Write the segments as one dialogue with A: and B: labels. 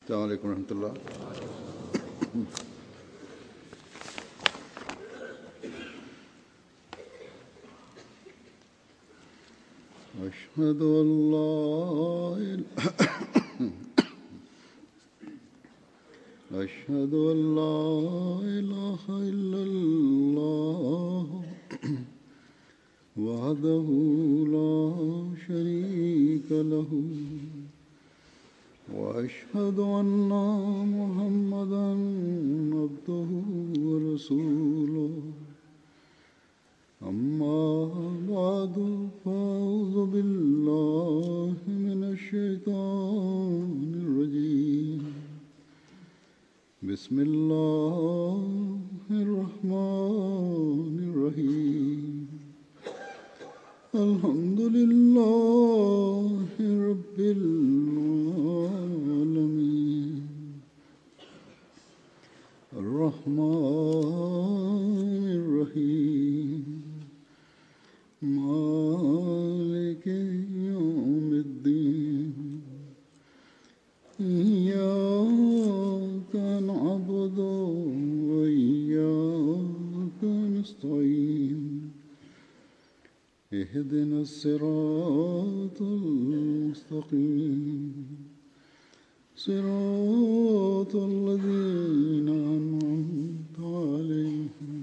A: السلام عليكم ورحمة الله أشهد أن لا إله أشهد أن لا إله إلا الله وحده لا شريك له وأشهد أن محمدا عبده ورسوله أما بعد فأعوذ بالله من الشيطان الرجيم بسم الله الرحمن الرحيم الحمد لله رب العالمين الرحمن الرحيم مالك يوم الدين إياك نعبد وإياك نستعين اهدنا الصراط المستقيم صراط الذين أنعمت عليهم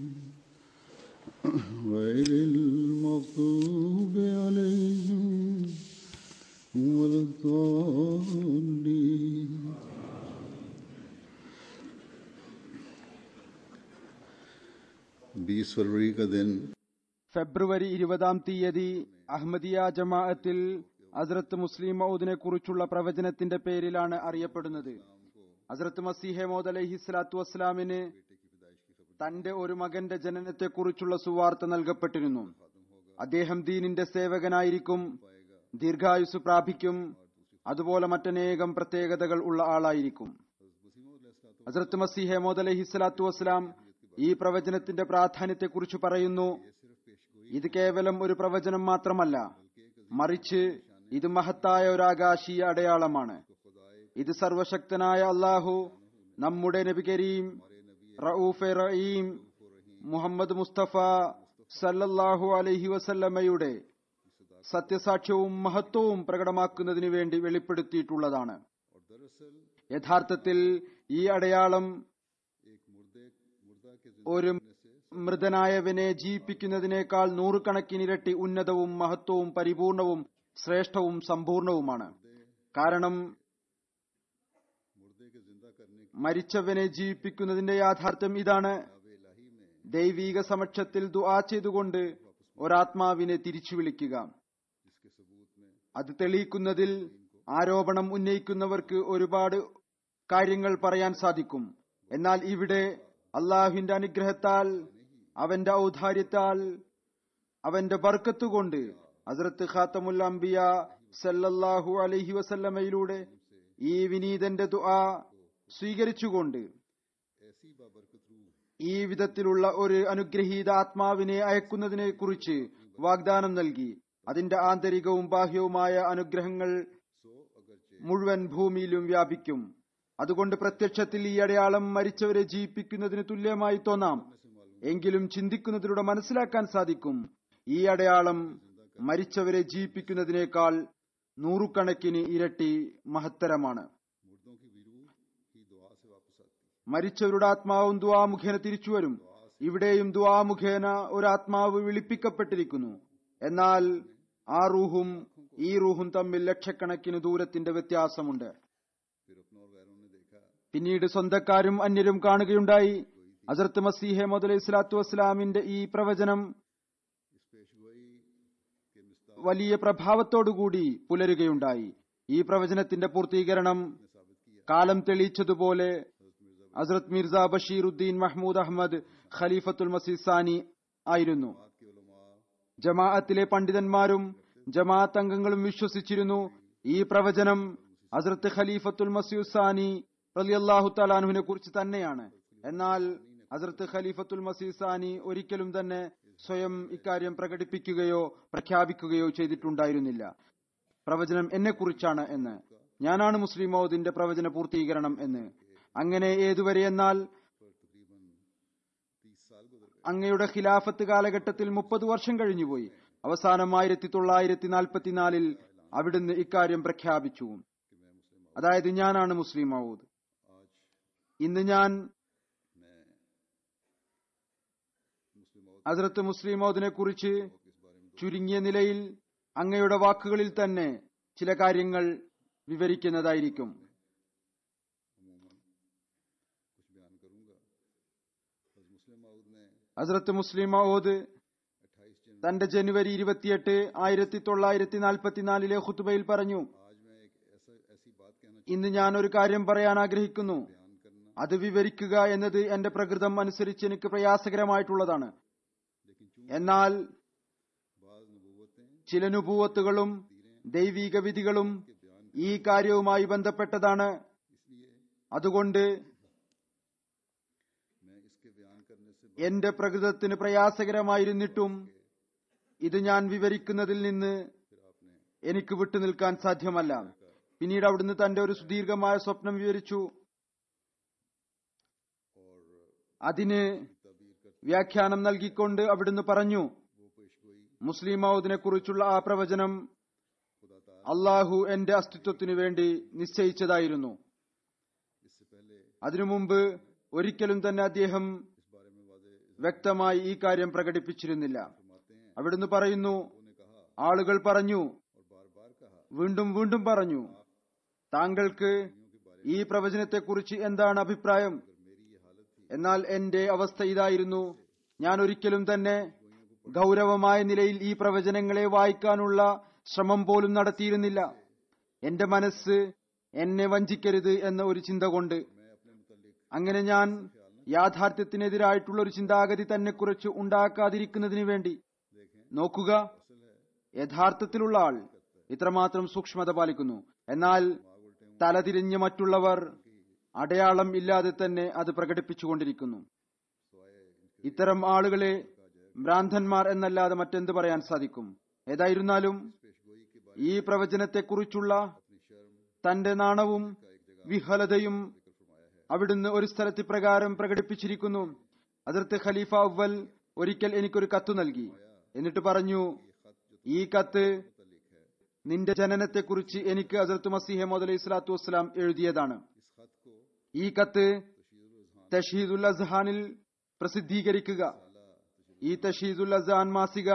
A: غير المغضوب عليهم ولا الضالين बीस फरवरी का दिन
B: ഫെബ്രുവരി ഇരുപതാം തീയതി അഹമ്മദിയ ജമാഅത്തിൽ അസ്രത്ത് മുസ്ലിം മൗദിനെ കുറിച്ചുള്ള പ്രവചനത്തിന്റെ പേരിലാണ് അറിയപ്പെടുന്നത് അസ്രത്ത് മസീഹെ മൗദ് അലഹി സ്വലാത്തു വസ്സലാമിന് തന്റെ ഒരു മകന്റെ ജനനത്തെക്കുറിച്ചുള്ള സുവാർത്ത നൽകപ്പെട്ടിരുന്നു അദ്ദേഹം ദീനിന്റെ സേവകനായിരിക്കും ദീർഘായുസ് പ്രാപിക്കും അതുപോലെ മറ്റനേകം പ്രത്യേകതകൾ ഉള്ള ആളായിരിക്കും ഹസ്രത്ത് മസീഹെ മോദ് അലഹി സ്വലാത്തു വസ്സലാം ഈ പ്രവചനത്തിന്റെ പ്രാധാന്യത്തെക്കുറിച്ച് പറയുന്നു ഇത് കേവലം ഒരു പ്രവചനം മാത്രമല്ല മറിച്ച് ഇത് മഹത്തായ ഒരു ആകാശീയ അടയാളമാണ് ഇത് സർവശക്തനായ അള്ളാഹു നമ്മുടെ നബി കരീം റഊഫെ റഹീം മുഹമ്മദ് മുസ്തഫ സല്ലല്ലാഹു അലൈഹി വസല്ലമയുടെ സത്യസാക്ഷ്യവും മഹത്വവും പ്രകടമാക്കുന്നതിന് വേണ്ടി വെളിപ്പെടുത്തിയിട്ടുള്ളതാണ് യഥാർത്ഥത്തിൽ ഈ അടയാളം ഒരു മൃതനായവനെ ജീവിപ്പിക്കുന്നതിനേക്കാൾ നൂറുകണക്കിനിരട്ടി ഉന്നതവും മഹത്വവും പരിപൂർണവും ശ്രേഷ്ഠവും സമ്പൂർണവുമാണ് കാരണം മരിച്ചവനെ ജീവിപ്പിക്കുന്നതിന്റെ യാഥാർത്ഥ്യം ഇതാണ് ദൈവീക സമക്ഷത്തിൽ ദുആ ചെയ്തുകൊണ്ട് ഒരാത്മാവിനെ തിരിച്ചു വിളിക്കുക അത് തെളിയിക്കുന്നതിൽ ആരോപണം ഉന്നയിക്കുന്നവർക്ക് ഒരുപാട് കാര്യങ്ങൾ പറയാൻ സാധിക്കും എന്നാൽ ഇവിടെ അള്ളാഹുവിന്റെ അനുഗ്രഹത്താൽ അവന്റെ ഔദാര്യത്താൽ അവന്റെ ബർക്കത്തുകൊണ്ട് ഹസ്രത്ത് ഖാത്തമുൽ അംബിയ സല്ലല്ലാഹു അലൈഹി വസല്ലമയിലൂടെ ഈ വിനീതന്റെ ദുആ സ്വീകരിച്ചുകൊണ്ട് ഈ വിധത്തിലുള്ള ഒരു അനുഗ്രഹീത ആത്മാവിനെ അയക്കുന്നതിനെ കുറിച്ച് വാഗ്ദാനം നൽകി അതിന്റെ ആന്തരികവും ബാഹ്യവുമായ അനുഗ്രഹങ്ങൾ മുഴുവൻ ഭൂമിയിലും വ്യാപിക്കും അതുകൊണ്ട് പ്രത്യക്ഷത്തിൽ ഈ അടയാളം മരിച്ചവരെ ജീവിപ്പിക്കുന്നതിന് തുല്യമായി തോന്നാം എങ്കിലും ചിന്തിക്കുന്നതിലൂടെ മനസ്സിലാക്കാൻ സാധിക്കും ഈ അടയാളം മരിച്ചവരെ ജീവിപ്പിക്കുന്നതിനേക്കാൾ നൂറുകണക്കിന് ഇരട്ടി മഹത്തരമാണ് മരിച്ചവരുടെ ആത്മാവും ദുവാ മുഖേന തിരിച്ചു വരും ഇവിടെയും ദുവാ മുഖേന ഒരു ആത്മാവ് വിളിപ്പിക്കപ്പെട്ടിരിക്കുന്നു എന്നാൽ ആ റൂഹും ഈ റൂഹും തമ്മിൽ ലക്ഷക്കണക്കിന് ദൂരത്തിന്റെ വ്യത്യാസമുണ്ട് പിന്നീട് സ്വന്തക്കാരും അന്യരും കാണുകയുണ്ടായി അസർത്ത് മസീഹെ മുതലൈഹി സ്വലാത്തു വസ്സലാമിന്റെ ഈ പ്രവചനം വലിയ പ്രഭാവത്തോടുകൂടി പുലരുകയുണ്ടായി ഈ പ്രവചനത്തിന്റെ പൂർത്തീകരണം കാലം തെളിയിച്ചതുപോലെ ഹസ്രത് മിർസ ബഷീറുദ്ദീൻ മഹ്മൂദ് അഹമ്മദ് ഖലീഫത്തുൽ മസീസാനി ആയിരുന്നു ജമാഅത്തിലെ പണ്ഡിതന്മാരും ജമാഅത്ത് അംഗങ്ങളും വിശ്വസിച്ചിരുന്നു ഈ പ്രവചനം ഹസ്രത്ത് ഖലീഫത്തുൽ മസീസാനി റലിയല്ലാഹു തലാനുവിനെ കുറിച്ച് തന്നെയാണ് എന്നാൽ ഹസ്രത്ത് ഖലീഫത്തുൽ മസീസാനി ഒരിക്കലും തന്നെ സ്വയം ഇക്കാര്യം പ്രകടിപ്പിക്കുകയോ പ്രഖ്യാപിക്കുകയോ ചെയ്തിട്ടുണ്ടായിരുന്നില്ല പ്രവചനം എന്നെക്കുറിച്ചാണ് എന്ന് ഞാനാണ് മുസ്ലിം മൗദിന്റെ പ്രവചന പൂർത്തീകരണം എന്ന് അങ്ങനെ ഏതുവരെ എന്നാൽ അങ്ങയുടെ ഖിലാഫത്ത് കാലഘട്ടത്തിൽ മുപ്പത് വർഷം കഴിഞ്ഞുപോയി അവസാനം ആയിരത്തി തൊള്ളായിരത്തി നാൽപ്പത്തിനാലിൽ അവിടുന്ന് ഇക്കാര്യം പ്രഖ്യാപിച്ചു അതായത് ഞാനാണ് മുസ്ലിം മൗദ് ഇന്ന് ഞാൻ ഹസ്രത്ത് മുസ്ലിം മൗദിനെ കുറിച്ച് ചുരുങ്ങിയ നിലയിൽ അങ്ങയുടെ വാക്കുകളിൽ തന്നെ ചില കാര്യങ്ങൾ വിവരിക്കുന്നതായിരിക്കും ഹസ്രത്ത് മുസ്ലിം മൗദ് തന്റെ ജനുവരി ഇരുപത്തിയെട്ട് ആയിരത്തി തൊള്ളായിരത്തി നാൽപ്പത്തിനാലിലെ ഖുത്തുബയിൽ പറഞ്ഞു ഇന്ന് ഞാൻ ഒരു കാര്യം പറയാൻ ആഗ്രഹിക്കുന്നു അത് വിവരിക്കുക എന്നത് എന്റെ പ്രകൃതം അനുസരിച്ച് എനിക്ക് പ്രയാസകരമായിട്ടുള്ളതാണ് എന്നാൽ ചില നുപൂവത്തുകളും ദൈവിക വിധികളും ഈ കാര്യവുമായി ബന്ധപ്പെട്ടതാണ് അതുകൊണ്ട് എന്റെ പ്രകൃതത്തിന് പ്രയാസകരമായിരുന്നിട്ടും ഇത് ഞാൻ വിവരിക്കുന്നതിൽ നിന്ന് എനിക്ക് വിട്ടുനിൽക്കാൻ സാധ്യമല്ല പിന്നീട് അവിടുന്ന് തന്റെ ഒരു സുദീർഘമായ സ്വപ്നം വിവരിച്ചു അതിന് വ്യാഖ്യാനം നൽകിക്കൊണ്ട് അവിടുന്ന് പറഞ്ഞു മുസ്ലിം മൗദിനെ കുറിച്ചുള്ള ആ പ്രവചനം അള്ളാഹു എന്റെ അസ്തിത്വത്തിനു വേണ്ടി നിശ്ചയിച്ചതായിരുന്നു അതിനു മുമ്പ് ഒരിക്കലും തന്നെ അദ്ദേഹം വ്യക്തമായി ഈ കാര്യം പ്രകടിപ്പിച്ചിരുന്നില്ല അവിടുന്ന് പറയുന്നു ആളുകൾ പറഞ്ഞു വീണ്ടും വീണ്ടും പറഞ്ഞു താങ്കൾക്ക് ഈ പ്രവചനത്തെക്കുറിച്ച് എന്താണ് അഭിപ്രായം എന്നാൽ എന്റെ അവസ്ഥ ഇതായിരുന്നു ഞാൻ ഒരിക്കലും തന്നെ ഗൗരവമായ നിലയിൽ ഈ പ്രവചനങ്ങളെ വായിക്കാനുള്ള ശ്രമം പോലും നടത്തിയിരുന്നില്ല എന്റെ മനസ്സ് എന്നെ വഞ്ചിക്കരുത് എന്ന ഒരു ചിന്ത കൊണ്ട് അങ്ങനെ ഞാൻ യാഥാർത്ഥ്യത്തിനെതിരായിട്ടുള്ള ഒരു ചിന്താഗതി തന്നെ കുറിച്ച് ഉണ്ടാക്കാതിരിക്കുന്നതിന് വേണ്ടി നോക്കുക യഥാർത്ഥത്തിലുള്ള ആൾ ഇത്രമാത്രം സൂക്ഷ്മത പാലിക്കുന്നു എന്നാൽ തലതിരിഞ്ഞ് മറ്റുള്ളവർ അടയാളം ഇല്ലാതെ തന്നെ അത് പ്രകടിപ്പിച്ചുകൊണ്ടിരിക്കുന്നു ഇത്തരം ആളുകളെ ഭ്രാന്തന്മാർ എന്നല്ലാതെ മറ്റെന്ത് പറയാൻ സാധിക്കും ഏതായിരുന്നാലും ഈ പ്രവചനത്തെക്കുറിച്ചുള്ള തന്റെ നാണവും വിഹലതയും അവിടുന്ന് ഒരു സ്ഥലത്ത് പ്രകാരം പ്രകടിപ്പിച്ചിരിക്കുന്നു അതിർത്ത് ഖലീഫ അവൽ ഒരിക്കൽ എനിക്കൊരു കത്ത് നൽകി എന്നിട്ട് പറഞ്ഞു ഈ കത്ത് നിന്റെ ജനനത്തെക്കുറിച്ച് എനിക്ക് അസർത്ത് മസീഹ മോദ് ഇസ്ലാത്തു വസ്സലാം എഴുതിയതാണ് ഈ കത്ത് തഷീദുൽ അസ്ഹാനിൽ പ്രസിദ്ധീകരിക്കുക ഈ തഷീദുൽ അസ്ഹാൻ മാസിക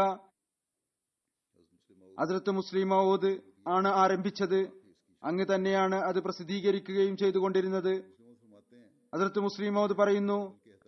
B: ഹസ്രത്ത് മുസ്ലിം മൗദ് ആണ് ആരംഭിച്ചത് അങ്ങ് തന്നെയാണ് അത് പ്രസിദ്ധീകരിക്കുകയും ചെയ്തുകൊണ്ടിരുന്നത് ഹസ്രത്ത് മുസ്ലിം മൗദ് പറയുന്നു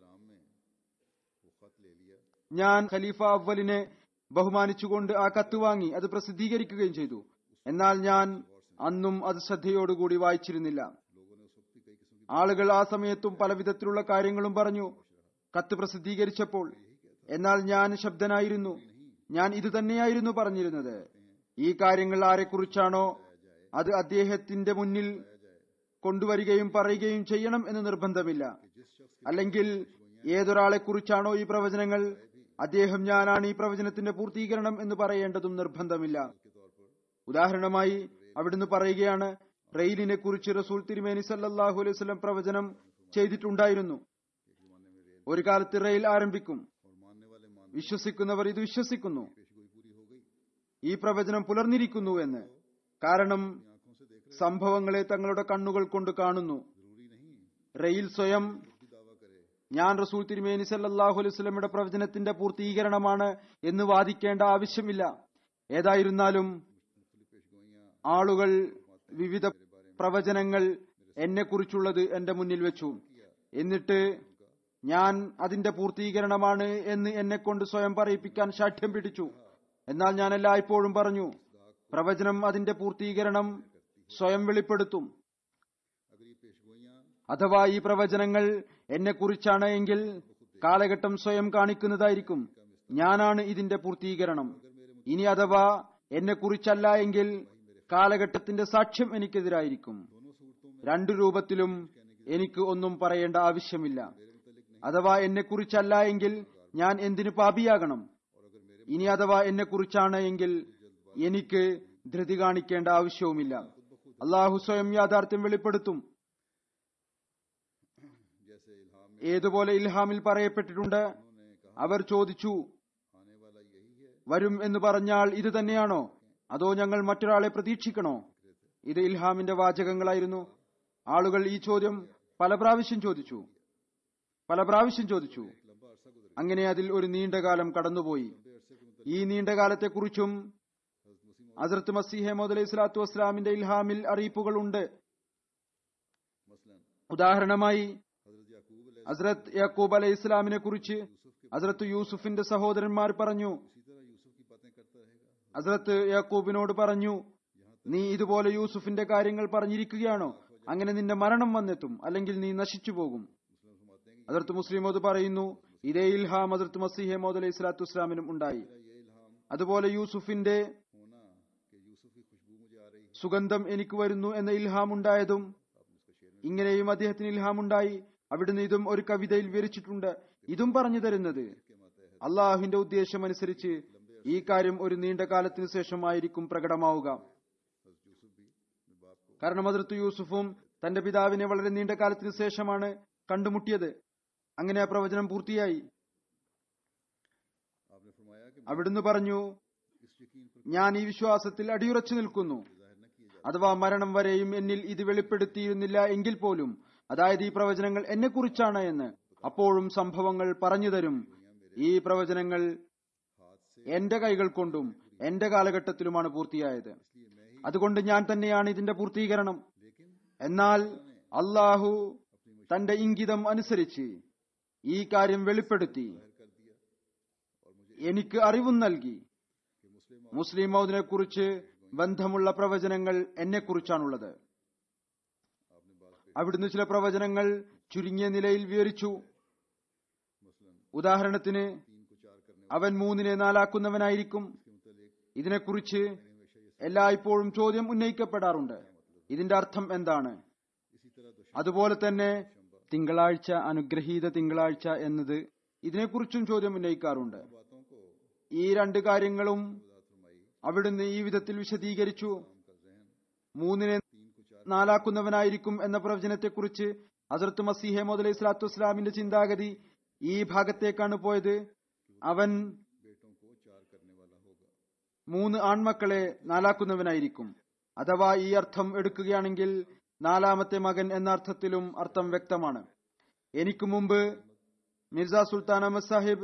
B: ഞാൻ ഖലീഫ അവലിനെ ബഹുമാനിച്ചുകൊണ്ട് ആ കത്ത് വാങ്ങി അത് പ്രസിദ്ധീകരിക്കുകയും ചെയ്തു എന്നാൽ ഞാൻ അന്നും അത് ശ്രദ്ധയോടുകൂടി വായിച്ചിരുന്നില്ല ആളുകൾ ആ സമയത്തും പല വിധത്തിലുള്ള കാര്യങ്ങളും പറഞ്ഞു കത്ത് പ്രസിദ്ധീകരിച്ചപ്പോൾ എന്നാൽ ഞാൻ ശബ്ദനായിരുന്നു ഞാൻ ഇത് തന്നെയായിരുന്നു പറഞ്ഞിരുന്നത് ഈ കാര്യങ്ങൾ ആരെക്കുറിച്ചാണോ അത് അദ്ദേഹത്തിന്റെ മുന്നിൽ കൊണ്ടുവരികയും പറയുകയും ചെയ്യണം എന്ന് നിർബന്ധമില്ല അല്ലെങ്കിൽ ഏതൊരാളെ കുറിച്ചാണോ ഈ പ്രവചനങ്ങൾ അദ്ദേഹം ഞാനാണ് ഈ പ്രവചനത്തിന്റെ പൂർത്തീകരണം എന്ന് പറയേണ്ടതും നിർബന്ധമില്ല ഉദാഹരണമായി അവിടുന്ന് പറയുകയാണ് റെയിലിനെ കുറിച്ച് റസൂൽ തിരുമേനി സല്ലാഹു അലൈഹി വസല്ലം പ്രവചനം ചെയ്തിട്ടുണ്ടായിരുന്നു ഒരു കാലത്ത് റെയിൽ ആരംഭിക്കും വിശ്വസിക്കുന്നവർ ഇത് വിശ്വസിക്കുന്നു ഈ പ്രവചനം പുലർന്നിരിക്കുന്നു എന്ന് കാരണം സംഭവങ്ങളെ തങ്ങളുടെ കണ്ണുകൾ കൊണ്ട് കാണുന്നു റെയിൽ സ്വയം ഞാൻ റസൂൽ തിരുമേനി സല്ലാഹു അലൈഹി സ്വലമിയുടെ പ്രവചനത്തിന്റെ പൂർത്തീകരണമാണ് എന്ന് വാദിക്കേണ്ട ആവശ്യമില്ല ഏതായിരുന്നാലും ആളുകൾ വിവിധ പ്രവചനങ്ങൾ എന്നെ കുറിച്ചുള്ളത് എന്റെ മുന്നിൽ വെച്ചു എന്നിട്ട് ഞാൻ അതിന്റെ പൂർത്തീകരണമാണ് എന്ന് എന്നെ കൊണ്ട് സ്വയം പറയിപ്പിക്കാൻ ശാഠ്യം പിടിച്ചു എന്നാൽ ഞാൻ എല്ലായ്പ്പോഴും പറഞ്ഞു പ്രവചനം അതിന്റെ പൂർത്തീകരണം സ്വയം വെളിപ്പെടുത്തും അഥവാ ഈ പ്രവചനങ്ങൾ എന്നെ കുറിച്ചാണ് എങ്കിൽ കാലഘട്ടം സ്വയം കാണിക്കുന്നതായിരിക്കും ഞാനാണ് ഇതിന്റെ പൂർത്തീകരണം ഇനി അഥവാ എന്നെ കുറിച്ചല്ല എങ്കിൽ കാലഘട്ടത്തിന്റെ സാക്ഷ്യം എനിക്കെതിരായിരിക്കും രണ്ടു രൂപത്തിലും എനിക്ക് ഒന്നും പറയേണ്ട ആവശ്യമില്ല അഥവാ എന്നെ കുറിച്ചല്ല എങ്കിൽ ഞാൻ എന്തിനു പാപിയാകണം ഇനി അഥവാ എന്നെ കുറിച്ചാണ് എങ്കിൽ എനിക്ക് ധൃതി കാണിക്കേണ്ട ആവശ്യവുമില്ല അള്ളാഹു സ്വയം യാഥാർത്ഥ്യം വെളിപ്പെടുത്തും
A: जैसे इल्हाम में
B: ഏതുപോലെ ഇൽഹാമിൽ പറയപ്പെട്ടിട്ടുണ്ട് അവർ ചോദിച്ചു
A: आने वाला यही है
B: വരും എന്ന് പറഞ്ഞാൽ ഇത് തന്നെയാണോ അതോ ഞങ്ങൾ മറ്റൊരാളെ പ്രതീക്ഷിക്കണോ ഇത് ഇൽഹാമിന്റെ വാചകങ്ങളായിരുന്നു ആളുകൾ ഈ ചോദ്യം പല പ്രാവശ്യം ചോദിച്ചു പല പ്രാവശ്യം ചോദിച്ചു
A: लंबा अरसा गुजर
B: അങ്ങനെ അതിൽ ഒരു നീണ്ടകാലം കടന്നുപോയി
A: लंबे अरसे के मुतल
B: ഈ നീണ്ടകാലത്തെക്കുറിച്ചും ഹസരത്ത് മസീഹെ അലൈഹി സ്വലാത്തു വസ്സലാമിന്റെ ഇൽഹാമിൽ അറിയിപ്പുകളുണ്ട്
A: मसलन
B: ഉദാഹരണമായി
A: हजरत याकूब अलैहि
B: ഹസ്രത്ത് യാക്കൂബ് അലൈഹി ഇസ്ലാമിനെ കുറിച്ച് ഹസ്രത്ത് യൂസുഫിന്റെ സഹോദരന്മാർ പറഞ്ഞു
A: इसी तरह यूसुफ की बातें करता रहेगा
B: ഹസ്രത്ത് യാക്കൂബിനോട് പറഞ്ഞു നീ ഇതുപോലെ യൂസുഫിന്റെ കാര്യങ്ങൾ പറഞ്ഞിരിക്കുകയാണോ അങ്ങനെ നിന്റെ മരണം വന്നെത്തും അല്ലെങ്കിൽ നീ നശിച്ചു പോകും
A: मुस्लिम फरमाते हैं
B: ഹസരത്ത് മുസ്ലിമോദ് പറയുന്നു ഇതേ ഇൽഹാം ഹസരത്ത് മസീഹെ മോദ് അലൈഹി സ്വലാത്തു വസ്സലാമിനും ഉണ്ടായി
A: कि ये इल्हाम
B: അതുപോലെ യൂസുഫിന്റെ
A: होना कि यूसुफ की खुशबू मुझे आ रही है
B: സുഗന്ധം എനിക്ക് വരുന്നു എന്ന ഇൽഹാം ഉണ്ടായതും
A: आपने उसका शेर में
B: ഇങ്ങനെയും അദ്ദേഹത്തിന് ഇൽഹാം ഉണ്ടായി അവിടുന്ന് ഇതും ഒരു കവിതയിൽ വിവരിച്ചിട്ടുണ്ട് ഇതും പറഞ്ഞു തരുന്നത്
A: के माता है
B: അള്ളാഹുവിന്റെ ഉദ്ദേശമനുസരിച്ച് ഈ കാര്യം ഒരു നീണ്ട കാലത്തിനു ശേഷമായിരിക്കും പ്രകടമാവുക
A: हजरत यूसुफ भी अपने बाप को
B: കാരണം അതിർത്ത് യൂസുഫും തന്റെ പിതാവിനെ വളരെ നീണ്ട കാലത്തിനു ശേഷമാണ് കണ്ടുമുട്ടിയത് അങ്ങനെ ആ പ്രവചനം പൂർത്തിയായി
A: आपने फरमाया कि
B: അവിടുന്ന് പറഞ്ഞു
A: इस यकीन पर
B: ഞാൻ ഈ വിശ്വാസത്തിൽ അടിയുറച്ചു നിൽക്കുന്നു
A: जाहिर न किए जाए
B: അഥവാ മരണം വരെയും എന്നിൽ ഇത് വെളിപ്പെടുത്തിയിരുന്നില്ല എങ്കിൽ പോലും അതായത് ഈ പ്രവചനങ്ങൾ എന്നെ കുറിച്ചാണ് എന്ന് അപ്പോഴും സംഭവങ്ങൾ പറഞ്ഞു തരും ഈ പ്രവചനങ്ങൾ
A: हाथ से
B: എന്റെ കൈകൾ കൊണ്ടും എന്റെ കാലഘട്ടത്തിലുമാണ് പൂർത്തിയായത്
A: इसलिए मैं ही
B: അതുകൊണ്ട് ഞാൻ തന്നെയാണ് ഇതിന്റെ പൂർത്തീകരണം
A: लेकिन
B: എന്നാൽ അള്ളാഹു തന്റെ ഇംഗിതം അനുസരിച്ച് ഈ കാര്യം വെളിപ്പെടുത്തി
A: जाहिर कर दिया और मुझे
B: എനിക്ക് അറിവും നൽകി
A: कि मुस्लिम
B: മുസ്ലിം മൗദിനെ കുറിച്ച് ബന്ധമുള്ള പ്രവചനങ്ങൾ എന്നെക്കുറിച്ചാണുള്ളത്
A: आपने बात पे
B: അവിടുന്ന് ചില പ്രവചനങ്ങൾ ചുരുങ്ങിയ നിലയിൽ വിവരിച്ചു
A: मसलन
B: ഉദാഹരണത്തിന്
A: तीन को चार करने
B: അവൻ മൂന്നിനെ നാലാക്കുന്നവനായിരിക്കും
A: के मुतालिक
B: ഇതിനെക്കുറിച്ച്
A: हमेशा ये
B: എല്ലായ്പ്പോഴും ചോദ്യം ഉന്നയിക്കപ്പെടാറുണ്ട് ഇതിന്റെ അർത്ഥം എന്താണ്
A: इसी तरह दुश्मन
B: അതുപോലെ തന്നെ തിങ്കളാഴ്ച അനുഗ്രഹീത തിങ്കളാഴ്ച എന്നത് ഇതിനെക്കുറിച്ചും ചോദ്യം ഉന്നയിക്കാറുണ്ട്
A: बातों को
B: ഈ രണ്ട് കാര്യങ്ങളും
A: वजात फरमाई
B: അവിടുന്ന് ഈ വിധത്തിൽ വിശദീകരിച്ചു
A: का जहन
B: മൂന്നിനെ
A: तीन को चार
B: നാലാക്കുന്നവനായിരിക്കും എന്ന പ്രവചനത്തെക്കുറിച്ച് ഹസരത്ത് മസീഹെ അലൈഹി സ്വലാത്തു വസ്സലാമിന്റെ ചിന്താഗതി ഈ ഭാഗത്തേക്കാണ് പോയത് അവൻ
A: बेटों को चार करने वाला होगा
B: മൂന്ന് ആൺമക്കളെ നാലാക്കുന്നവനായിരിക്കും അഥവാ ഈ അർത്ഥം എടുക്കുകയാണെങ്കിൽ നാലാമത്തെ മകൻ എന്ന അർത്ഥത്തിലും അർത്ഥം വ്യക്തമാണ് എനിക്ക് മുമ്പ് മിർസ സുൽത്താൻ അഹമ്മദ് സാഹിബ്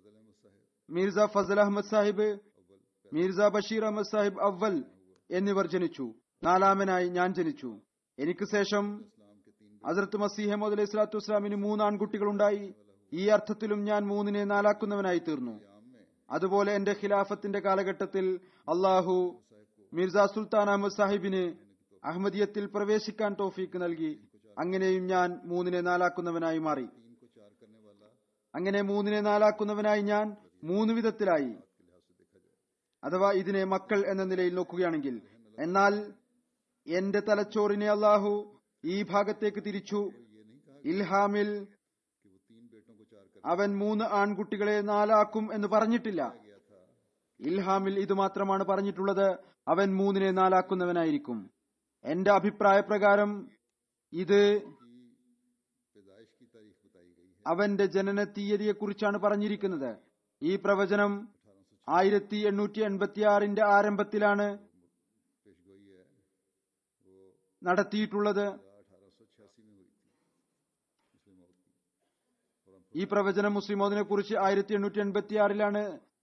A: मिर्जा फजल अहमद साहिब
B: മിർസ ഫസൽ അഹമ്മദ് സാഹിബ് മിർസ ബഷീർ അഹമ്മദ് സാഹിബ് അവൽ എന്നിവർ ജനിച്ചു നാലാമനായി ഞാൻ ജനിച്ചു എനിക്ക് ശേഷം
A: इस्लाम के तीन
B: ഹസരത്ത് മസീഹ് അലൈഹി സ്വലാത്തു വസ്സലാമിന് മൂന്ന് ആൺകുട്ടികളുണ്ടായി ഈ അർത്ഥത്തിലും ഞാൻ മൂന്നിനെ നാലാക്കുന്നവനായി തീർന്നു
A: आम में
B: അതുപോലെ എന്റെ ഖിലാഫത്തിന്റെ കാലഘട്ടത്തിൽ അള്ളാഹു മിർസ സുൽത്താൻ അഹമ്മദ് സാഹിബിന് അഹമ്മദിയത്തിൽ പ്രവേശിക്കാൻ തോഫീക്ക് നൽകി അങ്ങനെയും ഞാൻ മൂന്നിനെ നാലാക്കുന്നവനായി മാറി
A: तीन को चार करने वाला
B: അങ്ങനെ മൂന്നിനെ നാലാക്കുന്നവനായി ഞാൻ മൂന്ന് വിധത്തിലായി
A: के लिहाज से देखा जाए
B: അഥവാ ഇതിനെ മക്കൾ എന്ന നിലയിൽ നോക്കുകയാണെങ്കിൽ എന്നാൽ എന്റെ തലച്ചോറിനെ അള്ളാഹു ഈ ഭാഗത്തേക്ക് തിരിച്ചു
A: ये नहीं कहा
B: ഇൽഹാമിൽ
A: कि वो तीन बेटों को चार कर
B: അവൻ മൂന്ന് ആൺകുട്ടികളെ നാലാക്കും എന്ന് പറഞ്ഞിട്ടില്ല
A: गया था
B: ഇൽഹാമിൽ ഇത് മാത്രമാണ് പറഞ്ഞിട്ടുള്ളത് അവൻ മൂന്നിനെ നാലാക്കുന്നവനായിരിക്കും എന്റെ അഭിപ്രായ പ്രകാരം ഇത്
A: कि पैदाइश की तारीख बताई गई है
B: അവന്റെ ജനന തീയതിയെക്കുറിച്ചാണ് പറഞ്ഞിരിക്കുന്നത് ഈ പ്രവചനം ആയിരത്തി എണ്ണൂറ്റി എൺപത്തി ആറിന്റെ ആരംഭത്തിലാണ്
A: पेशगोई है वो
B: നടത്തിയിട്ടുള്ളത്
A: अठारह सौ छियासी में हुई थी मुस्लिम मौत की और हम
B: ഈ പ്രവചനം മുസ്ലിമോദിനെ കുറിച്ച് ആയിരത്തി എണ്ണൂറ്റി എൺപത്തി ആറിലാണ്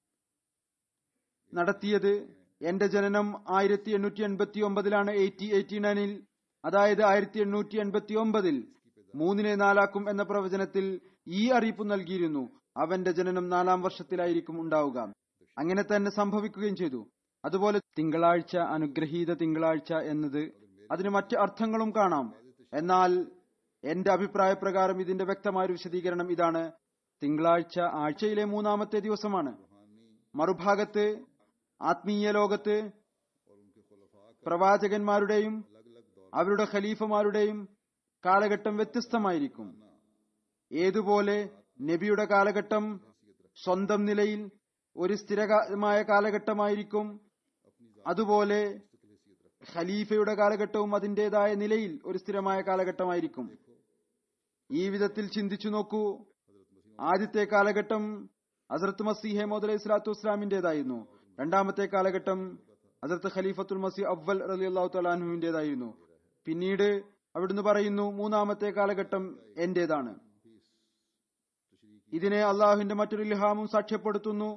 B: നടത്തിയത് എന്റെ ജനനം ആയിരത്തി എണ്ണൂറ്റി എൺപത്തി ഒമ്പതിലാണ് എയ്റ്റി എയ്റ്റി നയനിൽ അതായത് ആയിരത്തി എണ്ണൂറ്റി എൺപത്തി ഒമ്പതിൽ മൂന്നിനെ നാലാക്കും എന്ന പ്രവചനത്തിൽ ഈ അറിയിപ്പ് നൽകിയിരുന്നു അവന്റെ ജനനം നാലാം വർഷത്തിലായിരിക്കും ഉണ്ടാവുക അങ്ങനെ തന്നെ സംഭവിക്കുകയും ചെയ്തു അതുപോലെ തിങ്കളാഴ്ച അനുഗ്രഹീത തിങ്കളാഴ്ച എന്നത് അതിന് മറ്റ് അർത്ഥങ്ങളും കാണാം എന്നാൽ എന്റെ അഭിപ്രായ പ്രകാരം ഇതിന്റെ വ്യക്തമായ ഒരു വിശദീകരണം ഇതാണ് തിങ്കളാഴ്ച ആഴ്ചയിലെ മൂന്നാമത്തെ ദിവസമാണ് മറുഭാഗത്ത് ആത്മീയ ലോകത്ത്
A: और उनके खुलफा का
B: പ്രവാചകന്മാരുടെയും
A: अलग अलग दौर
B: അവരുടെ ഖലീഫമാരുടെയും കാലഘട്ടം വ്യത്യസ്തമായിരിക്കും ഏതുപോലെ നബിയുടെ കാലഘട്ടം സ്വന്തം നിലയിൽ ഒരു സ്ഥിരമായ കാലഘട്ടമായിരിക്കും അതുപോലെ ഖലീഫയുടെ കാലഘട്ടവും അതിന്റേതായ നിലയിൽ ഒരു സ്ഥിരമായ കാലഘട്ടമായിരിക്കും ഈ വിധത്തിൽ ചിന്തിച്ചു നോക്കൂ ആദ്യത്തെ കാലഘട്ടം ഹസരത്ത് മസീഹെ മോദ് അലൈഹി സ്വലാത്തു വസ്സലാമിന്റേതായിരുന്നു രണ്ടാമത്തെ കാലഘട്ടം ഹസരത്ത് ഖലീഫത്തുൽ മസീ അവൽ റലി അള്ളാഹു തലാഹുവിന്റേതായിരുന്നു പിന്നീട് അവിടുന്ന് പറയുന്നു മൂന്നാമത്തെ കാലഘട്ടം എന്റേതാണ് ഇതിനെ അള്ളാഹുവിന്റെ മറ്റൊരു ഇൽഹാമും സാക്ഷ്യപ്പെടുത്തുന്നു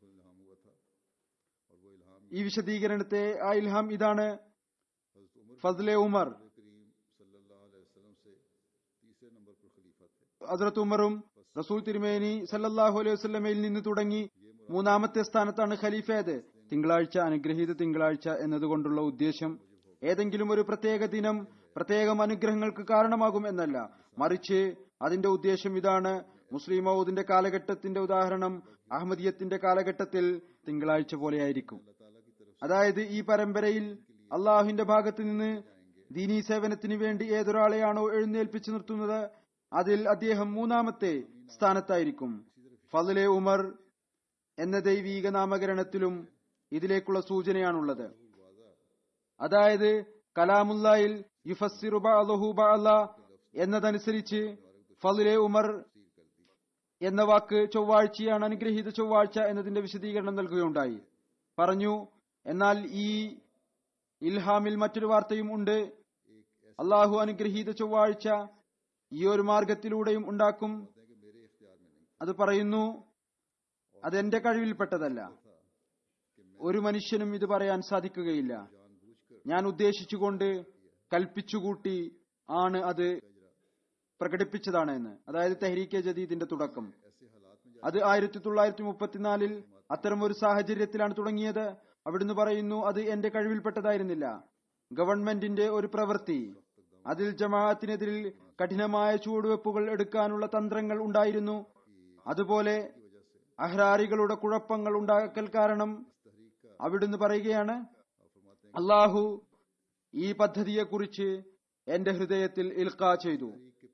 B: ഈ വിശദീകരണത്തെ ആ ഇൽഹാം ഇതാണ് ഫസ്ലെ ഉമർ
A: करीम सल्लल्लाहु अलैहि वसल्लम से तीसरे नंबर पर खलीफा थे
B: ഹസ്രത്ത് ഉമറും റസൂൽ തിരുമേനി സല്ലല്ലാഹു അലൈഹി വസല്ലമയിൽ നിന്ന് തുടങ്ങി മൂന്നാമത്തെ സ്ഥാനത്താണ് ഖലീഫയത് തിങ്കളാഴ്ച അനുഗ്രഹീത തിങ്കളാഴ്ച എന്നതുകൊണ്ടുള്ള ഉദ്ദേശം ഏതെങ്കിലും ഒരു പ്രത്യേക ദിനം പ്രത്യേകം അനുഗ്രഹങ്ങൾക്ക് കാരണമാകും എന്നല്ല മറിച്ച് അതിന്റെ ഉദ്ദേശം ഇതാണ് മുസ്ലിം മൗദിന്റെ കാലഘട്ടത്തിന്റെ ഉദാഹരണം അഹമ്മദിയത്തിന്റെ കാലഘട്ടത്തിൽ തിങ്കളാഴ്ച പോലെയായിരിക്കും അതായത് ഈ പരമ്പരയിൽ അള്ളാഹുവിന്റെ ഭാഗത്ത് നിന്ന് ദീനീ സേവനത്തിന് വേണ്ടി ഏതൊരാളെയാണോ എഴുന്നേൽപ്പിച്ചു നിർത്തുന്നത് അതിൽ അദ്ദേഹം മൂന്നാമത്തെ സ്ഥാനത്തായിരിക്കും ഫضലെ ഉമർ എന്ന ദൈവീക നാമകരണത്തിലും ഇതിലേക്കുള്ള സൂചനയാണുള്ളത് അതായത് കലാമുല്ലായിൽ യുഫസ്സിറു ബഅദഹു ബഅദ എന്നതനുസരിച്ച് ഫضലെ ഉമർ എന്ന വാക്ക് ചൊവ്വാഴ്ചയാണ് അനുഗ്രഹീത ചൊവ്വാഴ്ച എന്നതിന്റെ വിശദീകരണം നൽകുകയുണ്ടായി പറഞ്ഞു എന്നാൽ ഈ ഇൽഹാമിൽ മറ്റൊരു വാർത്തയും ഉണ്ട് അള്ളാഹു അനുഗ്രഹീത ചൊവ്വാഴ്ച ഈ ഒരു മാർഗത്തിലൂടെയും ഉണ്ടാക്കും അത് പറയുന്നു അതെന്റെ കഴിവിൽപ്പെട്ടതല്ല ഒരു മനുഷ്യനും ഇത് പറയാൻ സാധിക്കുകയില്ല ഞാൻ ഉദ്ദേശിച്ചുകൊണ്ട് കൽപ്പിച്ചുകൂട്ടി ആണ് അത് പ്രകടിപ്പിച്ചതാണ് എന്ന് അതായത് തെഹരീക്കെ ജദീദിന്റെ തുടക്കം അത് ആയിരത്തി തൊള്ളായിരത്തി മുപ്പത്തിനാലിൽ അത്തരം ഒരു സാഹചര്യത്തിലാണ് തുടങ്ങിയത് അവിടുന്ന് പറയുന്നു അത് എന്റെ കഴിവിൽപ്പെട്ടതായിരുന്നില്ല ഗവൺമെന്റിന്റെ ഒരു പ്രവൃത്തി അതിൽ ജമാഅത്തിനെതിരിൽ കഠിനമായ ചുവടുവെപ്പുകൾ എടുക്കാനുള്ള തന്ത്രങ്ങൾ ഉണ്ടായിരുന്നു അതുപോലെ അഹ്രാരികളുടെ കുഴപ്പങ്ങൾ ഉണ്ടാക്കൽ കാരണം അവിടുന്ന് പറയുകയാണ് അള്ളാഹു ഈ പദ്ധതിയെക്കുറിച്ച് എന്റെ ഹൃദയത്തിൽ ഇൽക്ക ചെയ്തു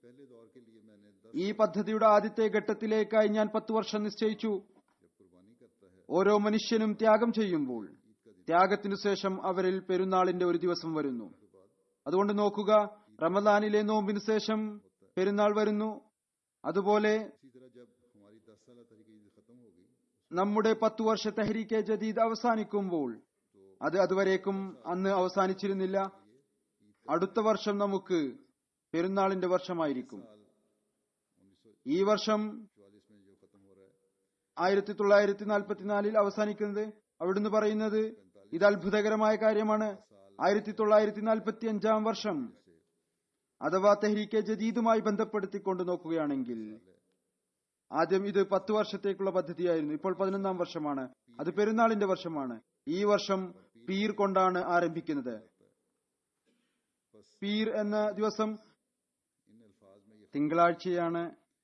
B: ഈ പദ്ധതിയുടെ ആദ്യത്തെ ഘട്ടത്തിലേക്കായി ഞാൻ പത്തു വർഷം നിശ്ചയിച്ചു ഓരോ മനുഷ്യനും ത്യാഗം ചെയ്യുമ്പോൾ ത്യാഗത്തിനു ശേഷം അവരിൽ പെരുന്നാളിന്റെ ഒരു ദിവസം വരുന്നു അതുകൊണ്ട് നോക്കുക റമദാനിലെ നോമ്പിന് ശേഷം പെരുന്നാൾ വരുന്നു അതുപോലെ നമ്മുടെ പത്തു വർഷ തെഹരീക്കെ ജദീദ് അവസാനിക്കുമ്പോൾ അത് അതുവരേക്കും അന്ന് അവസാനിച്ചിരുന്നില്ല അടുത്ത വർഷം നമുക്ക് പെരുന്നാളിന്റെ വർഷമായിരിക്കും ഈ വർഷം ആയിരത്തി തൊള്ളായിരത്തി നാൽപ്പത്തിനാലിൽ അവസാനിക്കുന്നത് അവിടുന്ന് പറയുന്നത് ഇത് അത്ഭുതകരമായ കാര്യമാണ് ആയിരത്തി തൊള്ളായിരത്തി നാൽപ്പത്തി അഞ്ചാം വർഷം അഥവാ തെഹ്രീക്കെ ജദീദുമായി ബന്ധപ്പെടുത്തിക്കൊണ്ട് നോക്കുകയാണെങ്കിൽ ആദ്യം ഇത് പത്ത് വർഷത്തേക്കുള്ള പദ്ധതിയായിരുന്നു ഇപ്പോൾ പതിനൊന്നാം വർഷമാണ് അത് പെരുന്നാളിന്റെ വർഷമാണ് ഈ വർഷം പീർ കൊണ്ടാണ് ആരംഭിക്കുന്നത് പീർ എന്ന ദിവസം തിങ്കളാഴ്ചയാണ്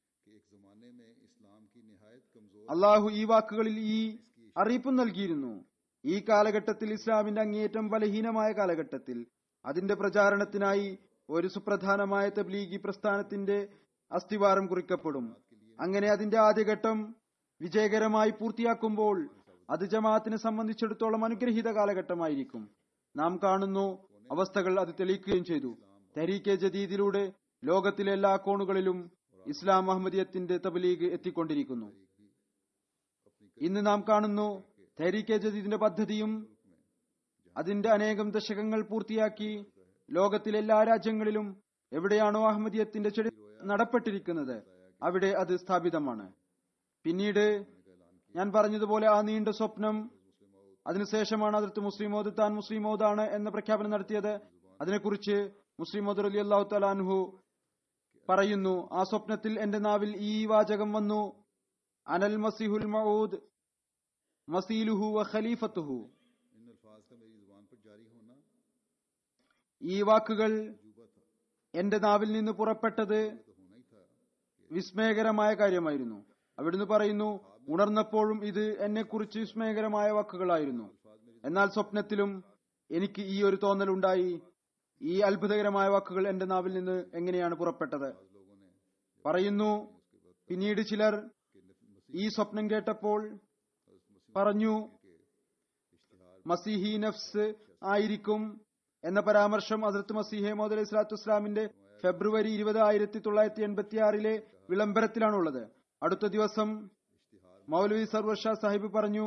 B: അള്ളാഹു ഈ വാക്കുകളിൽ ഈ അറിയിപ്പ് നൽകിയിരുന്നു ഈ കാലഘട്ടത്തിൽ ഇസ്ലാമിന്റെ അങ്ങേയറ്റം ബലഹീനമായ കാലഘട്ടത്തിൽ അതിന്റെ പ്രചാരണത്തിനായി ഒരു സുപ്രധാനമായ തബ്ലീഗി പ്രസ്ഥാനത്തിന്റെ അസ്ഥിവാരം കുറിക്കപ്പെടും അങ്ങനെ അതിന്റെ ആദ്യഘട്ടം വിജയകരമായി പൂർത്തിയാക്കുമ്പോൾ അത് ജമാഅത്തിനെ സംബന്ധിച്ചിടത്തോളം അനുഗ്രഹീത കാലഘട്ടമായിരിക്കും നാം കാണുന്നു അവസ്ഥകൾ അത് തെളിയിക്കുകയും ചെയ്തു തെരീക്കെ ജദീദിലൂടെ ലോകത്തിലെ എല്ലാ കോണുകളിലും ഇസ്ലാം അഹമ്മദിയത്തിന്റെ തബ്ലീഗ് എത്തിക്കൊണ്ടിരിക്കുന്നു ഇന്ന് നാം കാണുന്നു തെരീക്കെ ജദീദിന്റെ പദ്ധതിയും അതിന്റെ അനേകം ദശകങ്ങൾ പൂർത്തിയാക്കി ലോകത്തിലെ എല്ലാ രാജ്യങ്ങളിലും എവിടെയാണോ അഹമ്മദിയത്തിന്റെ ചെടി നടപ്പെട്ടിരിക്കുന്നത് അവിടെ അത് സ്ഥാപിതമാണ് പിന്നീട് ഞാൻ പറഞ്ഞതുപോലെ ആ നീണ്ട സ്വപ്നം അതിനുശേഷമാണ് അതിർത്ത് മുസ്ലിമോദ് താൻ മുസ്ലിമോദാണ് എന്ന പ്രഖ്യാപനം നടത്തിയത് അതിനെക്കുറിച്ച് മുസ്ലിമോദ് അലി അള്ളാഹു തലാൻഹു പറയുന്നു ആ സ്വപ്നത്തിൽ എന്റെ നാവിൽ ഈ വാചകം വന്നു അനൽ മസിഹുൽ മഊദ് മസീലുഹു വ ഖലീഫത്തുഹു ഈ വാക്കുകൾ എന്റെ നാവിൽ നിന്ന് പുറപ്പെട്ടത് വിസ്മയകരമായ കാര്യമായിരുന്നു അവിടുന്ന് പറയുന്നു ഉണർന്നപ്പോഴും ഇത് എന്നെക്കുറിച്ച് വിസ്മയകരമായ വാക്കുകളായിരുന്നു എന്നാൽ സ്വപ്നത്തിലും എനിക്ക് ഈ ഒരു തോന്നലുണ്ടായി ഈ അത്ഭുതകരമായ വാക്കുകൾ എന്റെ നാവിൽ നിന്ന് എങ്ങനെയാണ് പുറപ്പെട്ടത് പറയുന്നു പിന്നീട് ചിലർ ഈ സ്വപ്നം കേട്ടപ്പോൾ പറഞ്ഞു മസിഹി നഫ്സ് ആയിരിക്കും എന്ന പരാമർശം ഹസരത്ത് മസീഹെ മോദ് അലൈഹി സ്വലാത്തു വസ്സലാമിന്റെ ഫെബ്രുവരി ഇരുപത് ആയിരത്തി തൊള്ളായിരത്തി എൺപത്തി ആറിലെ വിളംബരത്തിലാണുള്ളത് അടുത്ത ദിവസം മൗലവി സർവർഷാ സാഹിബ് പറഞ്ഞു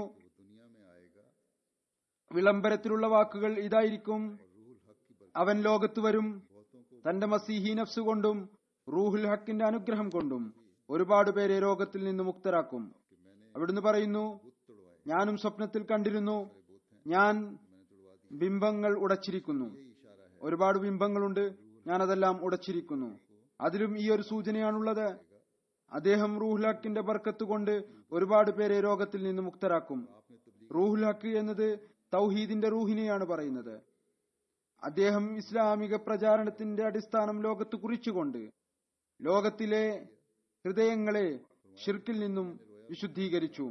B: വിളംബരത്തിലുള്ള വാക്കുകൾ ഇതായിരിക്കും അവൻ ലോകത്ത് വരും തന്റെ മസീഹി നഫ്സ് കൊണ്ടും റൂഹുൽ ഹക്കിന്റെ അനുഗ്രഹം കൊണ്ടും ഒരുപാട് പേരെ രോഗത്തിൽ നിന്ന് മുക്തരാക്കും അവിടുന്ന് പറയുന്നു ഞാനും സ്വപ്നത്തിൽ കണ്ടിരുന്നു ഞാൻ ബിംബങ്ങൾ ഉടച്ചിരിക്കുന്നു ഒരുപാട് ബിംബങ്ങളുണ്ട് ഞാൻ അതെല്ലാം ഉടച്ചിരിക്കുന്നു അതിലും ഈ ഒരു സൂചനയാണുള്ളത് അദ്ദേഹം റൂഹുൽ ഹക്കിന്റെ ബർക്കത്ത് കൊണ്ട് ഒരുപാട് പേരെ രോഗത്തിൽ നിന്ന് മുക്തരാക്കും റൂഹുൽ ഹക്ക് എന്നത് തൗഹീദിന്റെ റൂഹിനെയാണ് പറയുന്നത് അദ്ദേഹം ഇസ്ലാമിക പ്രചാരണത്തിന്റെ അടിസ്ഥാനം ലോകത്ത് കുറിച്ചുകൊണ്ട് ലോകത്തിലെ ഹൃദയങ്ങളെ ഷിർക്കിൽ നിന്നും വിശുദ്ധീകരിച്ചു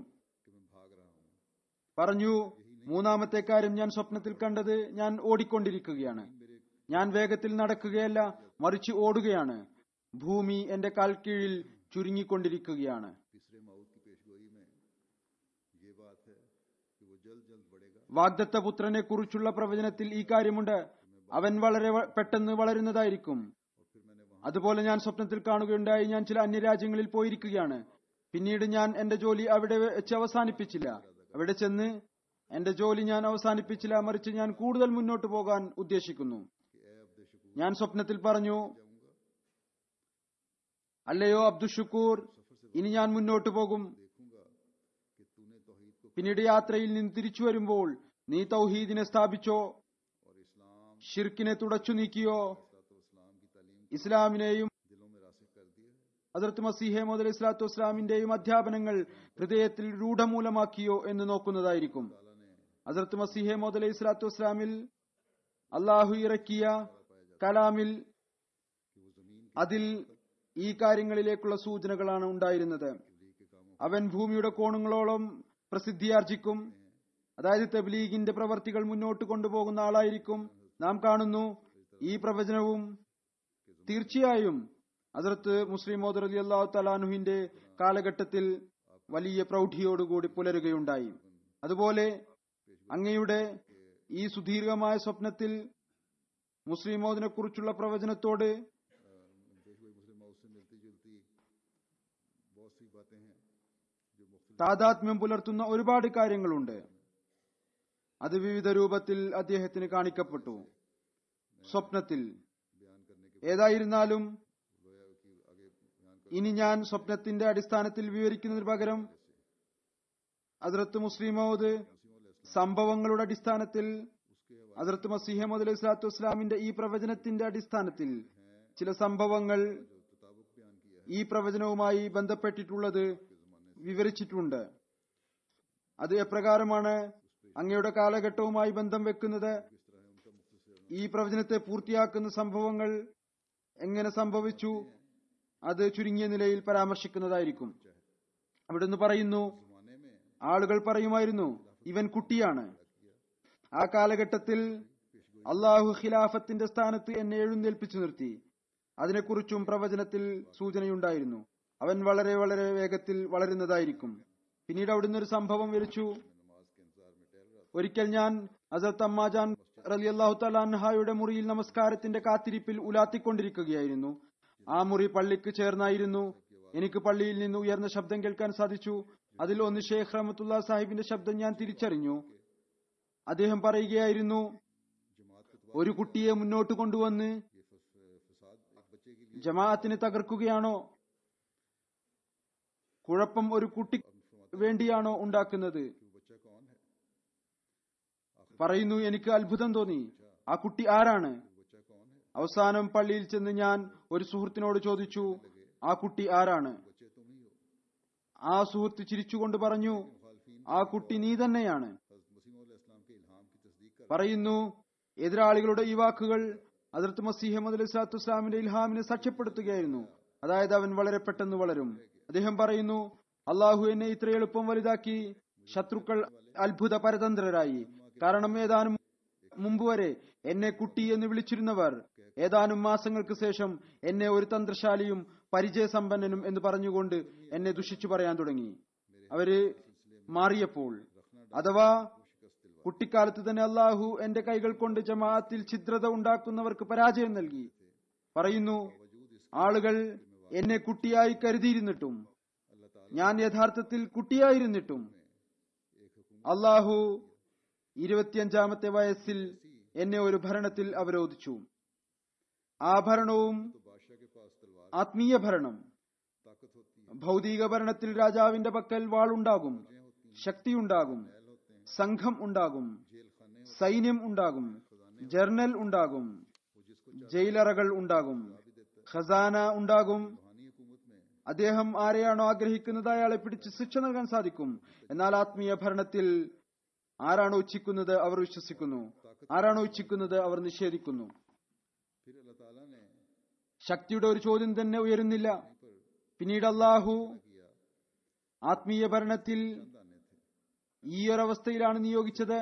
B: പറഞ്ഞു മൂന്നാമത്തെ കാര്യം ഞാൻ സ്വപ്നത്തിൽ കണ്ടത് ഞാൻ ഓടിക്കൊണ്ടിരിക്കുകയാണ് ഞാൻ വേഗത്തിൽ നടക്കുകയല്ല മറിച്ച് ഓടുകയാണ് ഭൂമി എന്റെ കാൽക്കീഴിൽ ചുരുങ്ങിക്കൊണ്ടിരിക്കുകയാണ്
A: तीसरे मऊत की पेशगोई में ये बात है कि वो जल्द जल्द बढ़ेगा
B: വാഗ്ദത്ത പുത്രനെ കുറിച്ചുള്ള പ്രവചനത്തിൽ ഈ കാര്യമുണ്ട് അവൻ വളരെ വ- പെട്ടെന്ന് വളരുന്നതായിരിക്കും അതുപോലെ ഞാൻ സ്വപ്നത്തിൽ കാണുകയുണ്ടായി ഞാൻ ചില അന്യരാജ്യങ്ങളിൽ പോയിരിക്കുകയാണ് പിന്നീട് ഞാൻ എന്റെ ജോലി അവിടെ വെച്ച് അവസാനിപ്പിച്ചില്ല അവിടെ ചെന്ന് എന്റെ ജോലി ഞാൻ അവസാനിപ്പിച്ചില്ല മറിച്ച് ഞാൻ കൂടുതൽ മുന്നോട്ട് പോകാൻ ഉദ്ദേശിക്കുന്നു ഞാൻ സ്വപ്നത്തിൽ പറഞ്ഞു അല്ലയോ അബ്ദുഷുക്കൂർ ഇനി ഞാൻ മുന്നോട്ട് പോകും പിന്നീട് യാത്രയിൽ നിന്ന് തിരിച്ചു വരുമ്പോൾ നീ തൗഹീദിനെ സ്ഥാപിച്ചോ ഷിർക്കിനെ തുടച്ചു നീക്കിയോ ഇസ്ലാമിനെയും ഹസരത്ത് മസീഹെ മുതൽ ഇസ്ലാത്തു വസ്ലാമിന്റെയും അധ്യാപനങ്ങൾ ഹൃദയത്തിൽ രൂഢമൂലമാക്കിയോ എന്ന് നോക്കുന്നതായിരിക്കും ഹസരത്ത് മസീഹെ മുതൽ ഇസ്ലാത്തു വസ്ലാമിൽ അള്ളാഹു ഇറക്കിയ കലാമിൽ അതിൽ ഈ കാര്യങ്ങളിലേക്കുള്ള സൂചനകളാണ് ഉണ്ടായിരുന്നത് അവൻ ഭൂമിയുടെ കോണുങ്ങളോളം പ്രസിദ്ധിയാർജിക്കും അതായത് തബ്ലീഗിന്റെ പ്രവർത്തികൾ മുന്നോട്ട് കൊണ്ടുപോകുന്ന ആളായിരിക്കും നാം കാണുന്നു ഈ പ്രവചനവും തീർച്ചയായും ഹസരത്ത് മുസ്ലിം മോദർ അലി അള്ളാഹു തലാനുഹിന്റെ കാലഘട്ടത്തിൽ വലിയ പ്രൗഢിയോടുകൂടി പുലരുകയുണ്ടായി അതുപോലെ അങ്ങയുടെ ഈ സുദീർഘമായ സ്വപ്നത്തിൽ മുസ്ലിം മോദിനെ കുറിച്ചുള്ള പ്രവചനത്തോട്
A: पेशगोई मुस्लिम मऊत से मिलती जुलती बहुत सी बातें हैं जो मुख्तलिफ
B: താതാത്മ്യം പുലർത്തുന്ന ഒരുപാട് കാര്യങ്ങളുണ്ട് അത് വിവിധ രൂപത്തിൽ അദ്ദേഹത്തിന് കാണിക്കപ്പെട്ടു സ്വപ്നത്തിൽ ഏതായിരുന്നാലും ഇനി ഞാൻ സ്വപ്നത്തിന്റെ അടിസ്ഥാനത്തിൽ വിവരിക്കുന്നതിന് പകരം അതിർത്ത് മുസ്ലിം മൗദ് സംഭവങ്ങളുടെ അടിസ്ഥാനത്തിൽ അതിർത്ത് മസീഹമ്മദ് അലൈഹി സ്വലാത്തു വസ്സലാമിന്റെ ഈ പ്രവചനത്തിന്റെ അടിസ്ഥാനത്തിൽ ചില സംഭവങ്ങൾ ഈ പ്രവചനവുമായി ബന്ധപ്പെട്ടിട്ടുള്ളത് വിവരിച്ചിട്ടുണ്ട് അത് എപ്രകാരമാണ് അങ്ങയുടെ കാലഘട്ടവുമായി ബന്ധം വെക്കുന്നത് ഈ പ്രവചനത്തെ പൂർത്തിയാക്കുന്ന സംഭവങ്ങൾ എങ്ങനെ സംഭവിച്ചു അത് ചുരുങ്ങിയ നിലയിൽ പരാമർശിക്കുന്നതായിരിക്കും അവിടുന്ന് പറയുന്നു ആളുകൾ പറയുമായിരുന്നു ഇവൻ കുട്ടിയാണ് ആ കാലഘട്ടത്തിൽ അള്ളാഹു ഖിലാഫത്തിന്റെ സ്ഥാനത്ത് എന്നെ എഴുന്നേൽപ്പിച്ചു നിർത്തി അതിനെക്കുറിച്ചും പ്രവചനത്തിൽ സൂചനയുണ്ടായിരുന്നു അവൻ വളരെ വളരെ വേഗത്തിൽ വളരുന്നതായിരിക്കും പിന്നീട് അവിടുന്ന് ഒരു സംഭവം വിവരിച്ചു ഒരിക്കൽ ഞാൻ അസർത്ത് അമ്മാജാൻ റലി അള്ളാഹു തലാൻഹായുടെ മുറിയിൽ നമസ്കാരത്തിന്റെ കാത്തിരിപ്പിൽ ഉലാത്തിക്കൊണ്ടിരിക്കുകയായിരുന്നു ആ മുറി പള്ളിക്ക് ചേർന്നായിരുന്നു എനിക്ക് പള്ളിയിൽ നിന്ന് ഉയർന്ന ശബ്ദം കേൾക്കാൻ സാധിച്ചു അതിൽ ഒന്ന് ഷെയ്ഖ് റഹമത്തുള്ള സാഹിബിന്റെ ശബ്ദം ഞാൻ തിരിച്ചറിഞ്ഞു അദ്ദേഹം പറയുകയായിരുന്നു ഒരു കുട്ടിയെ മുന്നോട്ട് കൊണ്ടുവന്ന് ജമാഅത്തിനെ തകർക്കുകയാണോ കുഴപ്പം ഒരു കുട്ടി വേണ്ടിയാണോ ഉണ്ടാക്കുന്നത് പറയുന്നു എനിക്ക് അത്ഭുതം തോന്നി ആ കുട്ടി ആരാണ് അവസാനം പള്ളിയിൽ ചെന്ന് ഞാൻ ഒരു സുഹൃത്തിനോട് ചോദിച്ചു ആ കുട്ടി ആരാണ് ആ സുഹൃത്ത് ചിരിച്ചുകൊണ്ട് പറഞ്ഞു ആ കുട്ടി നീ തന്നെയാണ് പറയുന്നു എതിരാളികളുടെ ഈ വാക്കുകൾ അതിർത്ത് മസീഹമ്മദ് അലി സ്വലാത്തു വസ്ലാമിന്റെ ഇൽഹാമിനെ സാക്ഷ്യപ്പെടുത്തുകയായിരുന്നു അതായത് അവൻ വളരെ പെട്ടെന്ന് വളരും അദ്ദേഹം പറയുന്നു അള്ളാഹു എന്നെ ഇത്ര എളുപ്പം വലുതാക്കി ശത്രുക്കൾ അത്ഭുത പരതന്ത്രരായി കാരണം ഏതാനും മുമ്പ് വരെ എന്നെ കുട്ടി എന്ന് വിളിച്ചിരുന്നവർ ഏതാനും മാസങ്ങൾക്ക് ശേഷം എന്നെ ഒരു തന്ത്രശാലിയും പരിചയസമ്പന്നനും എന്ന് പറഞ്ഞുകൊണ്ട് എന്നെ ദുഷിച്ചു പറയാൻ തുടങ്ങി അവര് മാറിയപ്പോൾ അഥവാ കുട്ടിക്കാലത്ത് തന്നെ അള്ളാഹു എന്റെ കൈകൾ കൊണ്ട് ജമാഅത്തിൽ ഛിദ്രത ഉണ്ടാക്കുന്നവർക്ക് പരാജയം നൽകി പറയുന്നു ആളുകൾ എന്നെ കുട്ടിയായി കരുതിയിരുന്നിട്ടും ഞാൻ യഥാർത്ഥത്തിൽ കുട്ടിയായിരുന്നിട്ടും അള്ളാഹു ഇരുപത്തിയഞ്ചാമത്തെ വയസ്സിൽ എന്നെ ഒരു ഭരണത്തിൽ അവരോധിച്ചു ആ ഭരണവും
A: तो बादशाह के पास तलवार
B: ആത്മീയ ഭരണം
A: ताकत होती है
B: ഭൗതിക ഭരണത്തിൽ രാജാവിന്റെ പക്കൽ വാളുണ്ടാകും ശക്തിയുണ്ടാകും സംഘം ഉണ്ടാകും
A: जेल खाने
B: സൈന്യം ഉണ്ടാകും ജർണൽ ഉണ്ടാകും ജയിലറകൾ ഉണ്ടാകും ഖസാന ഉണ്ടാകും
A: रूहानी हुकूमत में
B: അദ്ദേഹം ആരെയാണോ ആഗ്രഹിക്കുന്നത് അയാളെ പിടിച്ച് ശിക്ഷ നൽകാൻ സാധിക്കും എന്നാൽ ആത്മീയ ഭരണത്തിൽ ആരാണോ ഇച്ഛിക്കുന്നത് അവർ വിശ്വസിക്കുന്നു ആരാണോ ഇച്ഛിക്കുന്നത് അവർ നിഷേധിക്കുന്നു
A: फिर अल्लाह ताला ने
B: ശക്തിയുടെ ഒരു ചോദ്യം തന്നെ ഉയരുന്നില്ല പിന്നീട് അള്ളാഹു
A: किया
B: ആത്മീയ ഭരണത്തിൽ
A: दाने थे
B: ഈ ഒരവസ്ഥയിലാണ് നിയോഗിച്ചത്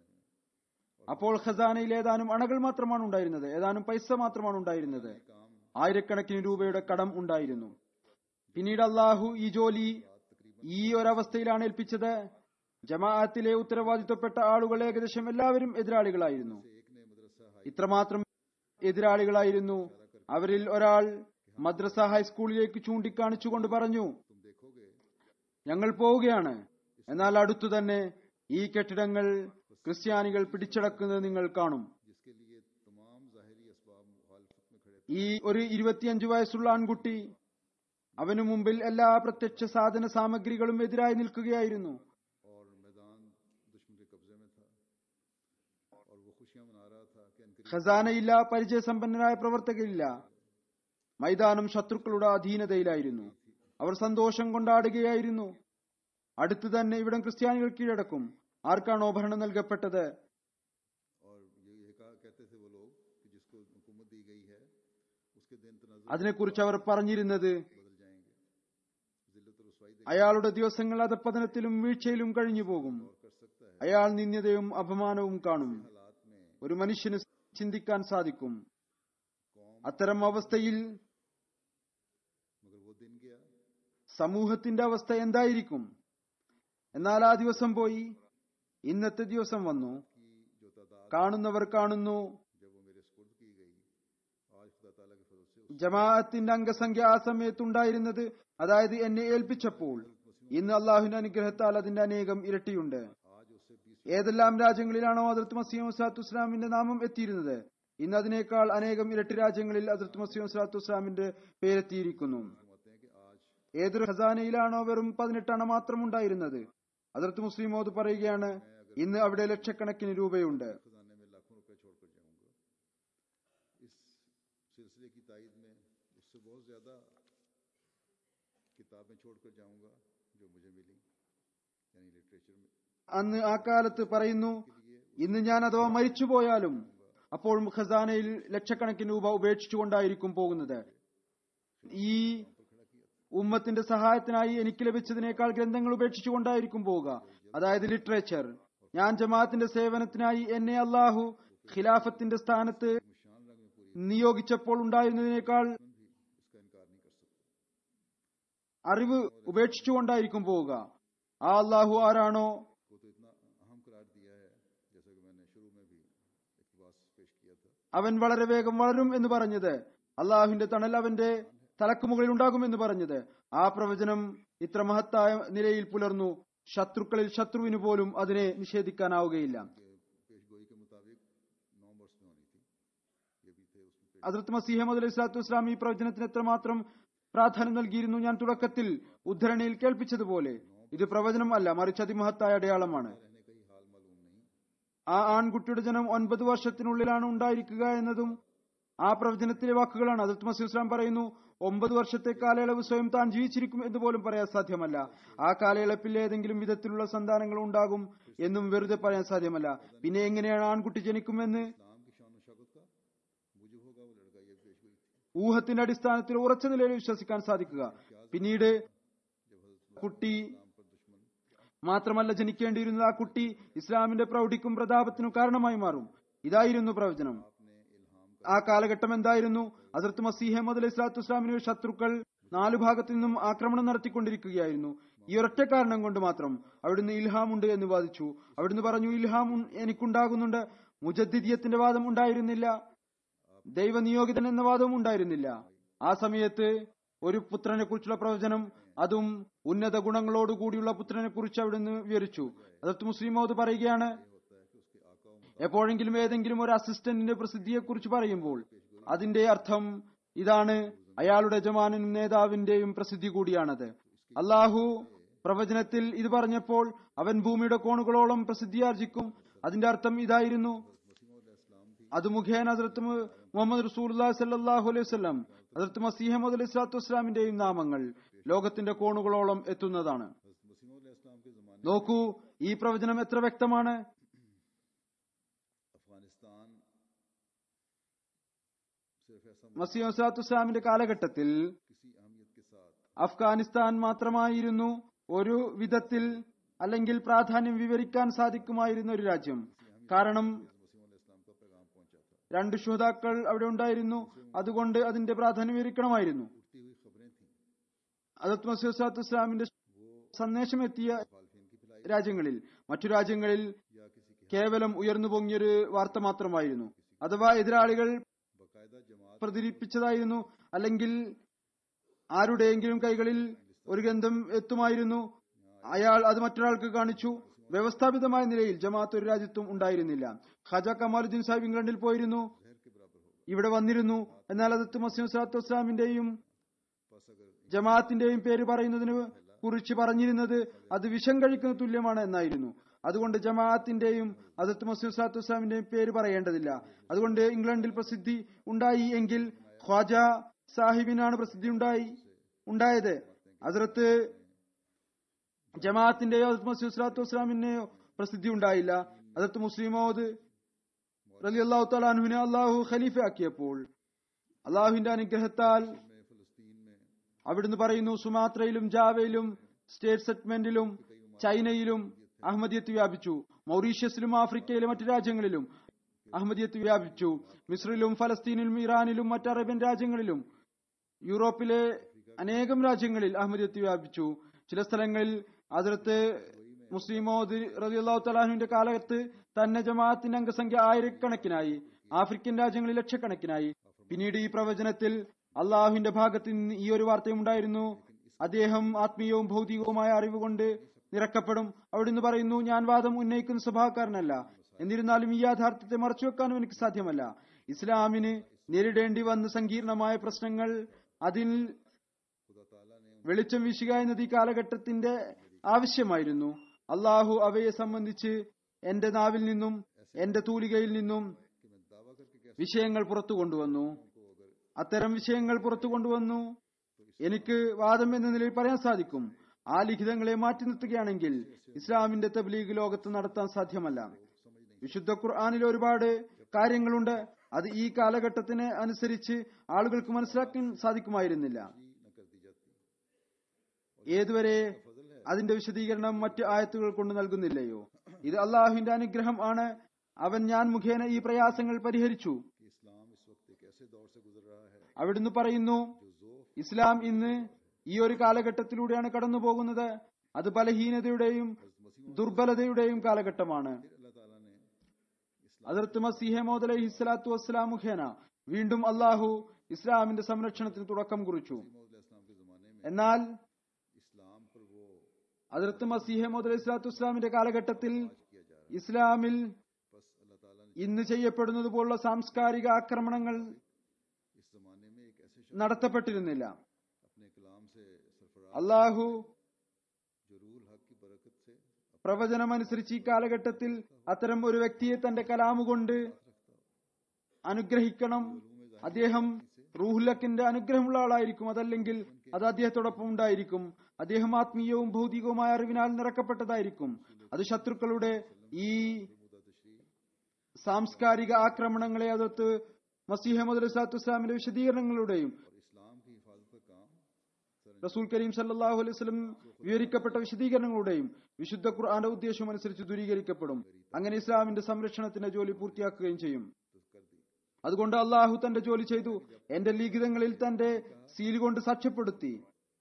B: അപ്പോൾ ഖസാനയിൽ ഏതാനും അണകൾ മാത്രമാണ് ഉണ്ടായിരുന്നത് ഏതാനും പൈസ മാത്രമാണ് ഉണ്ടായിരുന്നത്
A: काम
B: ആയിരക്കണക്കിന് രൂപയുടെ കടം ഉണ്ടായിരുന്നു പിന്നീട് അള്ളാഹു ഈ ജോലി ഈ ഒരവസ്ഥയിലാണ് ഏൽപ്പിച്ചത് ജമാഅത്തിലെ ഉത്തരവാദിത്വപ്പെട്ട ആളുകൾ ഏകദേശം എല്ലാവരും എതിരാളികളായിരുന്നു
A: एक ने मदरसा
B: ഇത്രമാത്രം എതിരാളികളായിരുന്നു അവരിൽ ഒരാൾ മദ്രസ ഹൈസ്കൂളിലേക്ക് ചൂണ്ടിക്കാണിച്ചുകൊണ്ട് പറഞ്ഞു
A: तुम देखोगे
B: ഞങ്ങൾ പോവുകയാണ് എന്നാൽ അടുത്തു തന്നെ ഈ കെട്ടിടങ്ങൾ ക്രിസ്ത്യാനികൾ പിടിച്ചടക്കുന്നത് നിങ്ങൾ കാണും
A: जिसके लिए तमाम जाहिरी असबाब मुखालफत में खड़े
B: ഈ ഒരു ഇരുപത്തിയഞ്ചു വയസ്സുള്ള ആൺകുട്ടി അവനു മുമ്പിൽ എല്ലാ പ്രത്യക്ഷ സാധന സാമഗ്രികളും എതിരായി നിൽക്കുകയായിരുന്നു
A: और मैदान दुश्मन के कब्जे में था और वो खुशियां मना रहा था कि इनके
B: ഖസാനയില്ല പരിചയസമ്പന്നരായ പ്രവർത്തകരില്ല മൈതാനം ശത്രുക്കളുടെ അധീനതയിലായിരുന്നു അവർ സന്തോഷം കൊണ്ടാടുകയായിരുന്നു അടുത്ത് തന്നെ ഇവിടം ക്രിസ്ത്യാനികൾ കീഴടക്കും ആർക്കാണോ ഭരണം നൽകപ്പെട്ടത്
A: और ये ये कहा कहते थे वो लोग कि जिसको हुकूमत दी गई है उसके दिन तनाजुर
B: അതിനെക്കുറിച്ച് അവർ പറഞ്ഞിരുന്നത്
A: बदल जाएंगे जिल्लत और रसवाई
B: അയാളുടെ ദിവസങ്ങൾ അധപ്പതനത്തിലും വീഴ്ചയിലും കഴിഞ്ഞു പോകും
A: कर सकता है
B: അയാൾ നിന്ദ്യതയും അപമാനവും കാണും
A: हालात में
B: ഒരു മനുഷ്യന് ചിന്തിക്കാൻ സാധിക്കും അത്തരം അവസ്ഥയിൽ
A: मगर वो दिन गया
B: സമൂഹത്തിന്റെ അവസ്ഥ എന്തായിരിക്കും എന്നാൽ ആ ദിവസം പോയി ഇന്നത്തെ ദിവസം വന്നു
A: कि जो तादाद
B: കാണുന്നവർ കാണുന്നു
A: जब वो मेरे स्पुर्द की गई आज खुदा ताला के फजल से
B: ജമാഅത്തിന്റെ അംഗസംഖ്യ ആ സമയത്തുണ്ടായിരുന്നത് അതായത് എന്നെ ഏൽപ്പിച്ചപ്പോൾ ഇന്ന് അള്ളാഹുവിന്റെ അനുഗ്രഹത്താൽ അതിന്റെ അനേകം ഇരട്ടിയുണ്ട്
A: आज उससे बीस
B: ഏതെല്ലാം രാജ്യങ്ങളിലാണോ അതിർത്ത് മസീം സാത്തു ഇസ്ലാമിന്റെ നാമം എത്തിയിരുന്നത് ഇന്ന് അതിനേക്കാൾ അനേകം ഇരട്ടി രാജ്യങ്ങളിൽ അതിർത്ത് മസീം സാത്തു ഇസ്ലാമിന്റെ പേരെത്തിയിരിക്കുന്നു
A: फरमाते हैं कि आज
B: ഏതൊരു ഖസാനയിലാണോ വെറും പതിനെട്ടണ മാത്രം ഉണ്ടായിരുന്നത് അതിർത്ത് മുസ്ലിം മോദ് പറയുകയാണ് ഇന്ന് അവിടെ ലക്ഷക്കണക്കിന് രൂപയുണ്ട്
A: खजाने में लाखों रुपए छोड़कर जाऊंगा इस सिलसिले की तायद में उससे बहुत ज्यादा किताबें छोड़कर जाऊंगा जो मुझे मिली यानी लिटरेचर में
B: അന്ന് ആ കാലത്ത് പറയുന്നു ഇന്ന് ഞാൻ അഥവാ മരിച്ചുപോയാലും അപ്പോൾ ഖസാനയിൽ ലക്ഷക്കണക്കിന് രൂപ ഉപേക്ഷിച്ചുകൊണ്ടായിരിക്കും പോകുന്നത് ഈ ഉമ്മത്തിന്റെ സഹായത്തിനായി എനിക്ക് ലഭിച്ചതിനേക്കാൾ ഗ്രന്ഥങ്ങൾ ഉപേക്ഷിച്ചുകൊണ്ടായിരിക്കും പോവുക അതായത് ലിറ്ററേച്ചർ ഞാൻ ജമാഅത്തിന്റെ സേവനത്തിനായി എന്നെ അള്ളാഹു ഖിലാഫത്തിന്റെ സ്ഥാനത്ത്
A: शान रंग में पूरी
B: നിയോഗിച്ചപ്പോൾ ഉണ്ടായിരുന്നതിനേക്കാൾ
A: भी इसका इनकार नहीं कर सकते
B: അറിവ് ഉപേക്ഷിച്ചുകൊണ്ടായിരിക്കും പോവുക ആ അള്ളാഹു ആരാണോ
A: को तो इतना अहम करार दिया है जैसा कि मैंने शुरू में भी इकबास पेश किया था
B: അവൻ വളരെ വേഗം വളരും എന്ന് പറഞ്ഞത് അള്ളാഹുവിന്റെ തണൽ അവന്റെ തലക്ക് മുകളിൽ ഉണ്ടാകുമെന്ന് പറഞ്ഞത് ആ പ്രവചനം ഇത്ര മഹത്തായ നിലയിൽ പുലർന്നു ശത്രുക്കളിൽ ശത്രുവിന് പോലും അതിനെ നിഷേധിക്കാനാവുകയില്ല
A: कि पेश गोई के मुताबिक नौ वर्ष में होनी थी ये भी थे उसमें पेश
B: അതിർത്ത് മസീഹമദ് അലൈഹി സ്വലാത്തു വസ്സലാം ഈ പ്രവചനത്തിന് എത്രമാത്രം പ്രാധാന്യം നൽകിയിരുന്നു ഞാൻ തുടക്കത്തിൽ ഉദ്ധരണിയിൽ കേൾപ്പിച്ചതുപോലെ ഇത് പ്രവചനം അല്ല മറിച്ച് അതിമഹത്തായ അടയാളമാണ്
A: रहने का ही हाल मालूम नहीं
B: ആ ആൺകുട്ടിയുടെ ജനം ഒൻപത് വർഷത്തിനുള്ളിലാണ് ഉണ്ടായിരിക്കുക എന്നതും ആ പ്രവചനത്തിലെ വാക്കുകളാണ് അതിർത്ത് മസീദ് ഇസ്ലാം പറയുന്നു ഒമ്പത് വർഷത്തെ കാലയളവ് സ്വയം താൻ ജീവിച്ചിരിക്കും എന്ന് പോലും പറയാൻ സാധ്യമല്ല ആ കാലയളപ്പിൽ ഏതെങ്കിലും വിധത്തിലുള്ള സന്താനങ്ങൾ ഉണ്ടാകും എന്നും വെറുതെ പറയാൻ സാധ്യമല്ല പിന്നെ എങ്ങനെയാണ് ആൺകുട്ടി ജനിക്കുമെന്ന്
A: इस्लाम की शान शौकत का मुझे होगा वो लड़का ये पेश गोई थी
B: ഊഹത്തിന്റെ അടിസ്ഥാനത്തിൽ ഉറച്ച നിലയിൽ വിശ്വസിക്കാൻ സാധിക്കുക പിന്നീട് കുട്ടി
A: इस्लाम पर दुश्मन
B: മാത്രമല്ല ജനിക്കേണ്ടിയിരുന്നത് ആ കുട്ടി ഇസ്ലാമിന്റെ പ്രൗഢിക്കും പ്രതാപത്തിനും കാരണമായി മാറും ഇതായിരുന്നു പ്രവചനം
A: आपने इल्हाम
B: ആ കാലഘട്ടം എന്തായിരുന്നു അതിർത്ത് മസീഹ് അലൈഹി സ്വലാത്തു ഇസ്ലാമിന് ശത്രുക്കൾ നാലു ഭാഗത്തു നിന്നും ആക്രമണം നടത്തിക്കൊണ്ടിരിക്കുകയായിരുന്നു ഈ ഒരൊറ്റ കാരണം കൊണ്ട് മാത്രം അവിടുന്ന് ഇൽഹാം ഉണ്ട് എന്ന് വാദിച്ചു അവിടുന്ന് പറഞ്ഞു ഇൽഹാം ഉൺ- എനിക്കുണ്ടാകുന്നുണ്ട് മുജദ്ദിദിയത്തിന്റെ വാദം ഉണ്ടായിരുന്നില്ല ദൈവനിയോഗിതൻ എന്ന വാദവും ഉണ്ടായിരുന്നില്ല ആ സമയത്ത് ഒരു പുത്രനെ കുറിച്ചുള്ള പ്രവചനം അതും ഉന്നത ഗുണങ്ങളോട് കൂടിയുള്ള പുത്രനെ കുറിച്ച് അവിടുന്ന് വിവരിച്ചു അതത് മുസ്ലിമോത് പറയുകയാണ് എപ്പോഴെങ്കിലും ഏതെങ്കിലും ഒരു അസിസ്റ്റന്റിന്റെ പ്രസിദ്ധിയെ കുറിച്ച് പറയുമ്പോൾ അതിന്റെ അർത്ഥം ഇതാണ് അയാളുടെ ജമാനും നേതാവിന്റെയും പ്രസിദ്ധി കൂടിയാണത് അള്ളാഹു പ്രവചനത്തിൽ ഇത് പറഞ്ഞപ്പോൾ അവൻ ഭൂമിയുടെ കോണുകളോളം പ്രസിദ്ധിയാർജിക്കും അതിന്റെ അർത്ഥം ഇതായിരുന്നു അത് മുഖേന ഹസ്രത്ത് മു- മുഹമ്മദ് റസൂൽ സല്ലാഹു അലൈഹി വസ്ലം ഹസ്രത്ത് മസീഹമ്മദ് അലൈഹി സ്വലാത്തു വസ്സലാമിന്റെയും നാമങ്ങൾ ലോകത്തിന്റെ കോണുകളോളം എത്തുന്നതാണ് നോക്കൂ ഈ പ്രവചനം എത്ര വ്യക്തമാണ്
A: अफगानिस्तान सिर्फ ऐसा
B: മസീഹ് സ്വലാത്തു വസ്സലാമിന്റെ കാലഘട്ടത്തിൽ
A: किसी अहमियत के साथ
B: അഫ്ഗാനിസ്ഥാൻ മാത്രമായിരുന്നു ഒരു വിധത്തിൽ അല്ലെങ്കിൽ പ്രാധാന്യം വിവരിക്കാൻ സാധിക്കുമായിരുന്ന ഒരു രാജ്യം കാരണം
A: मसीम इस्लाम का पैगाम पहुंचा था
B: രണ്ട് ശ്രോതാക്കൾ അവിടെ ഉണ്ടായിരുന്നു അതുകൊണ്ട് അതിന്റെ പ്രാധാന്യം വിവരിക്കണമായിരുന്നു
A: उठती हुई खबरें थीं
B: അതത് മസീഹ് സ്വലാത്തു വസ്സലാമിന്റെ സന്ദേശം എത്തിയ
A: खालफिन की फिलाई
B: രാജ്യങ്ങളിൽ മറ്റു രാജ്യങ്ങളിൽ
A: या किसी के
B: കേവലം ഉയർന്നു പൊങ്ങിയൊരു വാർത്ത മാത്രമായിരുന്നു അഥവാ എതിരാളികൾ
A: बाकायदा जमात
B: പ്രചരിപ്പിച്ചതായിരുന്നു അല്ലെങ്കിൽ ആരുടെയെങ്കിലും കൈകളിൽ ഒരു ഗന്ധം എത്തുമായിരുന്നു അയാൾ അത് മറ്റൊരാൾക്ക് കാണിച്ചു വ്യവസ്ഥാപിതമായ നിലയിൽ ജമാഅത്ത് ഒരു രാജ്യത്തും ഉണ്ടായിരുന്നില്ല ഖാജ കമാലുദ്ദീൻ സാഹിബ് ഇംഗ്ലണ്ടിൽ പോയിരുന്നു ഇവിടെ വന്നിരുന്നു എന്നാൽ അതത്ത് മസീം സലാത്തു വസ്ലാമിന്റെയും
A: बस अगर
B: ജമാഅത്തിന്റെയും പേര് പറയുന്നതിന് കുറിച്ച് പറഞ്ഞിരുന്നത് അത് വിഷം കഴിക്കുന്ന തുല്യമാണ് എന്നായിരുന്നു അതുകൊണ്ട് ജമാഅത്തിന്റെയും അതത്ത് മസീം സലാത്തു വസ്ലാമിന്റെയും പേര് പറയേണ്ടതില്ല അതുകൊണ്ട് ഇംഗ്ലണ്ടിൽ പ്രസിദ്ധി ഉണ്ടായി എങ്കിൽ ഖ്വാജ സാഹിബിനാണ് പ്രസിദ്ധി ഉണ്ടായി ഉണ്ടായത് ഹസ്രത്ത് ജമാഅത്തിന്റെയോ ഹസ്രത്ത് മസീം സലാത്തു വസ്ലാമിന്റെയോ പ്രസിദ്ധി ഉണ്ടായില്ല അതത്ത് മുസ്ലിമോദ് റലി അള്ളാഹു തലാഹുവിനെ അള്ളാഹു ഖലീഫ ആക്കിയപ്പോൾ അള്ളാഹുവിന്റെ അനുഗ്രഹത്താൽ
A: में फलस्तीन में
B: അവിടുന്ന് പറയുന്നു സുമാത്രയിലും ജാവയിലും സ്റ്റേറ്റ് സെറ്റ്മെന്റിലും ചൈനയിലും അഹമ്മദിയത്ത് വ്യാപിച്ചു മൗറീഷ്യസിലും ആഫ്രിക്കയിലെ മറ്റു രാജ്യങ്ങളിലും അഹമ്മദിയത്ത് വ്യാപിച്ചു മിസ്രിലും ഫലസ്തീനിലും ഇറാനിലും മറ്റ് അറേബ്യൻ രാജ്യങ്ങളിലും യൂറോപ്പിലെ അനേകം രാജ്യങ്ങളിൽ അഹമ്മദിയത്ത് വ്യാപിച്ചു ചില സ്ഥലങ്ങളിൽ അതിർത്ത് മുസ്ലിമോ റലിയല്ലാഹു തലാഹുവിന്റെ കാലത്ത് തന്നെ ജമാഅത്തിന്റെ അംഗസംഖ്യ ആയിരക്കണക്കിനായി ആഫ്രിക്കൻ രാജ്യങ്ങളിൽ ലക്ഷക്കണക്കിനായി പിന്നീട് ഈ പ്രവചനത്തിൽ അള്ളാഹുവിന്റെ ഭാഗത്ത് നിന്ന് ഈ ഒരു വാർത്തയും ഉണ്ടായിരുന്നു അദ്ദേഹം ആത്മീയവും ഭൗതികവുമായ അറിവ് കൊണ്ട് നിറക്കപ്പെടും അവിടുന്ന് പറയുന്നു ഞാൻ വാദം ഉന്നയിക്കുന്ന സ്വഭാവക്കാരനല്ല എന്നിരുന്നാലും ഈ യാഥാർത്ഥ്യത്തെ മറച്ചുവെക്കാനും എനിക്ക് സാധ്യമല്ല ഇസ്ലാമിന് നേരിടേണ്ടി വന്ന സങ്കീർണമായ പ്രശ്നങ്ങൾ അതിൽ വെളിച്ചം വീശുക എന്നത് ഈ കാലഘട്ടത്തിന്റെ ആവശ്യമായിരുന്നു അള്ളാഹു അവയെ സംബന്ധിച്ച് എന്റെ നാവിൽ നിന്നും എന്റെ തൂലികയിൽ നിന്നും വിഷയങ്ങൾ പുറത്തു കൊണ്ടുവന്നു അത്തരം വിഷയങ്ങൾ പുറത്തു കൊണ്ടുവന്നു എനിക്ക് വാദം എന്ന നിലയിൽ പറയാൻ സാധിക്കും ആ ലിഖിതങ്ങളെ മാറ്റി നിർത്തുകയാണെങ്കിൽ ഇസ്ലാമിന്റെ തബ്ലീഗ് ലോകത്ത് നടത്താൻ സാധ്യമല്ല വിശുദ്ധ ഖുർആാനിൽ ഒരുപാട് കാര്യങ്ങളുണ്ട് അത് ഈ കാലഘട്ടത്തിന് അനുസരിച്ച് ആളുകൾക്ക് മനസ്സിലാക്കാൻ സാധിക്കുമായിരുന്നില്ല ഏതുവരെ അതിന്റെ വിശദീകരണം മറ്റ് ആയത്തുകൾ കൊണ്ട് നൽകുന്നില്ലയോ ഇത് അള്ളാഹുവിന്റെ അനുഗ്രഹം ആണ് അവൻ ഞാൻ മുഖേന ഈ പ്രയാസങ്ങൾ പരിഹരിച്ചു
A: कि इस्लाम इस वक्त एक ऐसे दौर से गुजर रहा है
B: അവിടുന്ന് പറയുന്നു ഇസ്ലാം ഇന്ന് ഈ ഒരു കാലഘട്ടത്തിലൂടെയാണ് കടന്നു പോകുന്നത് അത് ബലഹീനതയുടെയും ദുർബലതയുടെയും കാലഘട്ടമാണ്
A: फिर अल्लाह ताला ने
B: അതിർത്ത് മസീഹമോദ് അലൈഹി സ്വലാത്തു വസ്സലാം മുഖേന വീണ്ടും അള്ളാഹു ഇസ്ലാമിന്റെ സംരക്ഷണത്തിന് തുടക്കം കുറിച്ചു
A: मौद इस्लाम के जमाने में
B: എന്നാൽ
A: इस्लाम पर वो
B: അതിർത്ത് മസീഹമോദ് അലൈഹി സ്വലാത്തു വസ്സലാമിന്റെ കാലഘട്ടത്തിൽ
A: किया जा रहा
B: ഇസ്ലാമിൽ
A: है बस अल्लाह ताला ने
B: ഇന്ന് ചെയ്യപ്പെടുന്നത് പോലുള്ള സാംസ്കാരിക ആക്രമണങ്ങൾ
A: इस जमाने में एक ऐसे शख्स
B: നടത്തപ്പെട്ടിരുന്നില്ല
A: अपने कलाम से सरफराज
B: അള്ളാഹു
A: जो रूल हक की बरकत से
B: പ്രവചനമനുസരിച്ച് ഈ കാലഘട്ടത്തിൽ അത്തരം ഒരു വ്യക്തിയെ തന്റെ കലാമുകൊണ്ട് അനുഗ്രഹിക്കണം അദ്ദേഹം റൂഹുലക്കിന്റെ അനുഗ്രഹമുള്ള ആളായിരിക്കും അതല്ലെങ്കിൽ അത് അദ്ദേഹത്തോടൊപ്പം ഉണ്ടായിരിക്കും അദ്ദേഹം ആത്മീയവും ഭൗതികവുമായ അറിവിനാൽ നിറക്കപ്പെട്ടതായിരിക്കും അത് ശത്രുക്കളുടെ ഈ സാംസ്കാരിക ആക്രമണങ്ങളെ അതത്ത് മസീഹമ്മദ് അലൈഹിസ്ലാത്തു വസ്സലാമിന്റെ വിശദീകരണങ്ങളുടെയും
A: और इस्लाम की हिफाजत का काम
B: റസൂൽ കരീം സല്ലല്ലാഹു അലൈഹി വസല്ലം വിവരിക്കപ്പെട്ട വിശദീകരണങ്ങളുടെയും വിശുദ്ധ ഖുർആന്റെ ഉദ്ദേശം അനുസരിച്ച് ദൂരീകരിക്കപ്പെടും അങ്ങനെ ഇസ്ലാമിന്റെ സംരക്ഷണത്തിന്റെ ജോലി പൂർത്തിയാക്കുകയും ചെയ്യും
A: कर दी
B: അതുകൊണ്ട് അള്ളാഹു തന്റെ ജോലി ചെയ്തു എന്റെ ലിഖിതങ്ങളിൽ തന്റെ സീൽ കൊണ്ട് സാക്ഷ്യപ്പെടുത്തി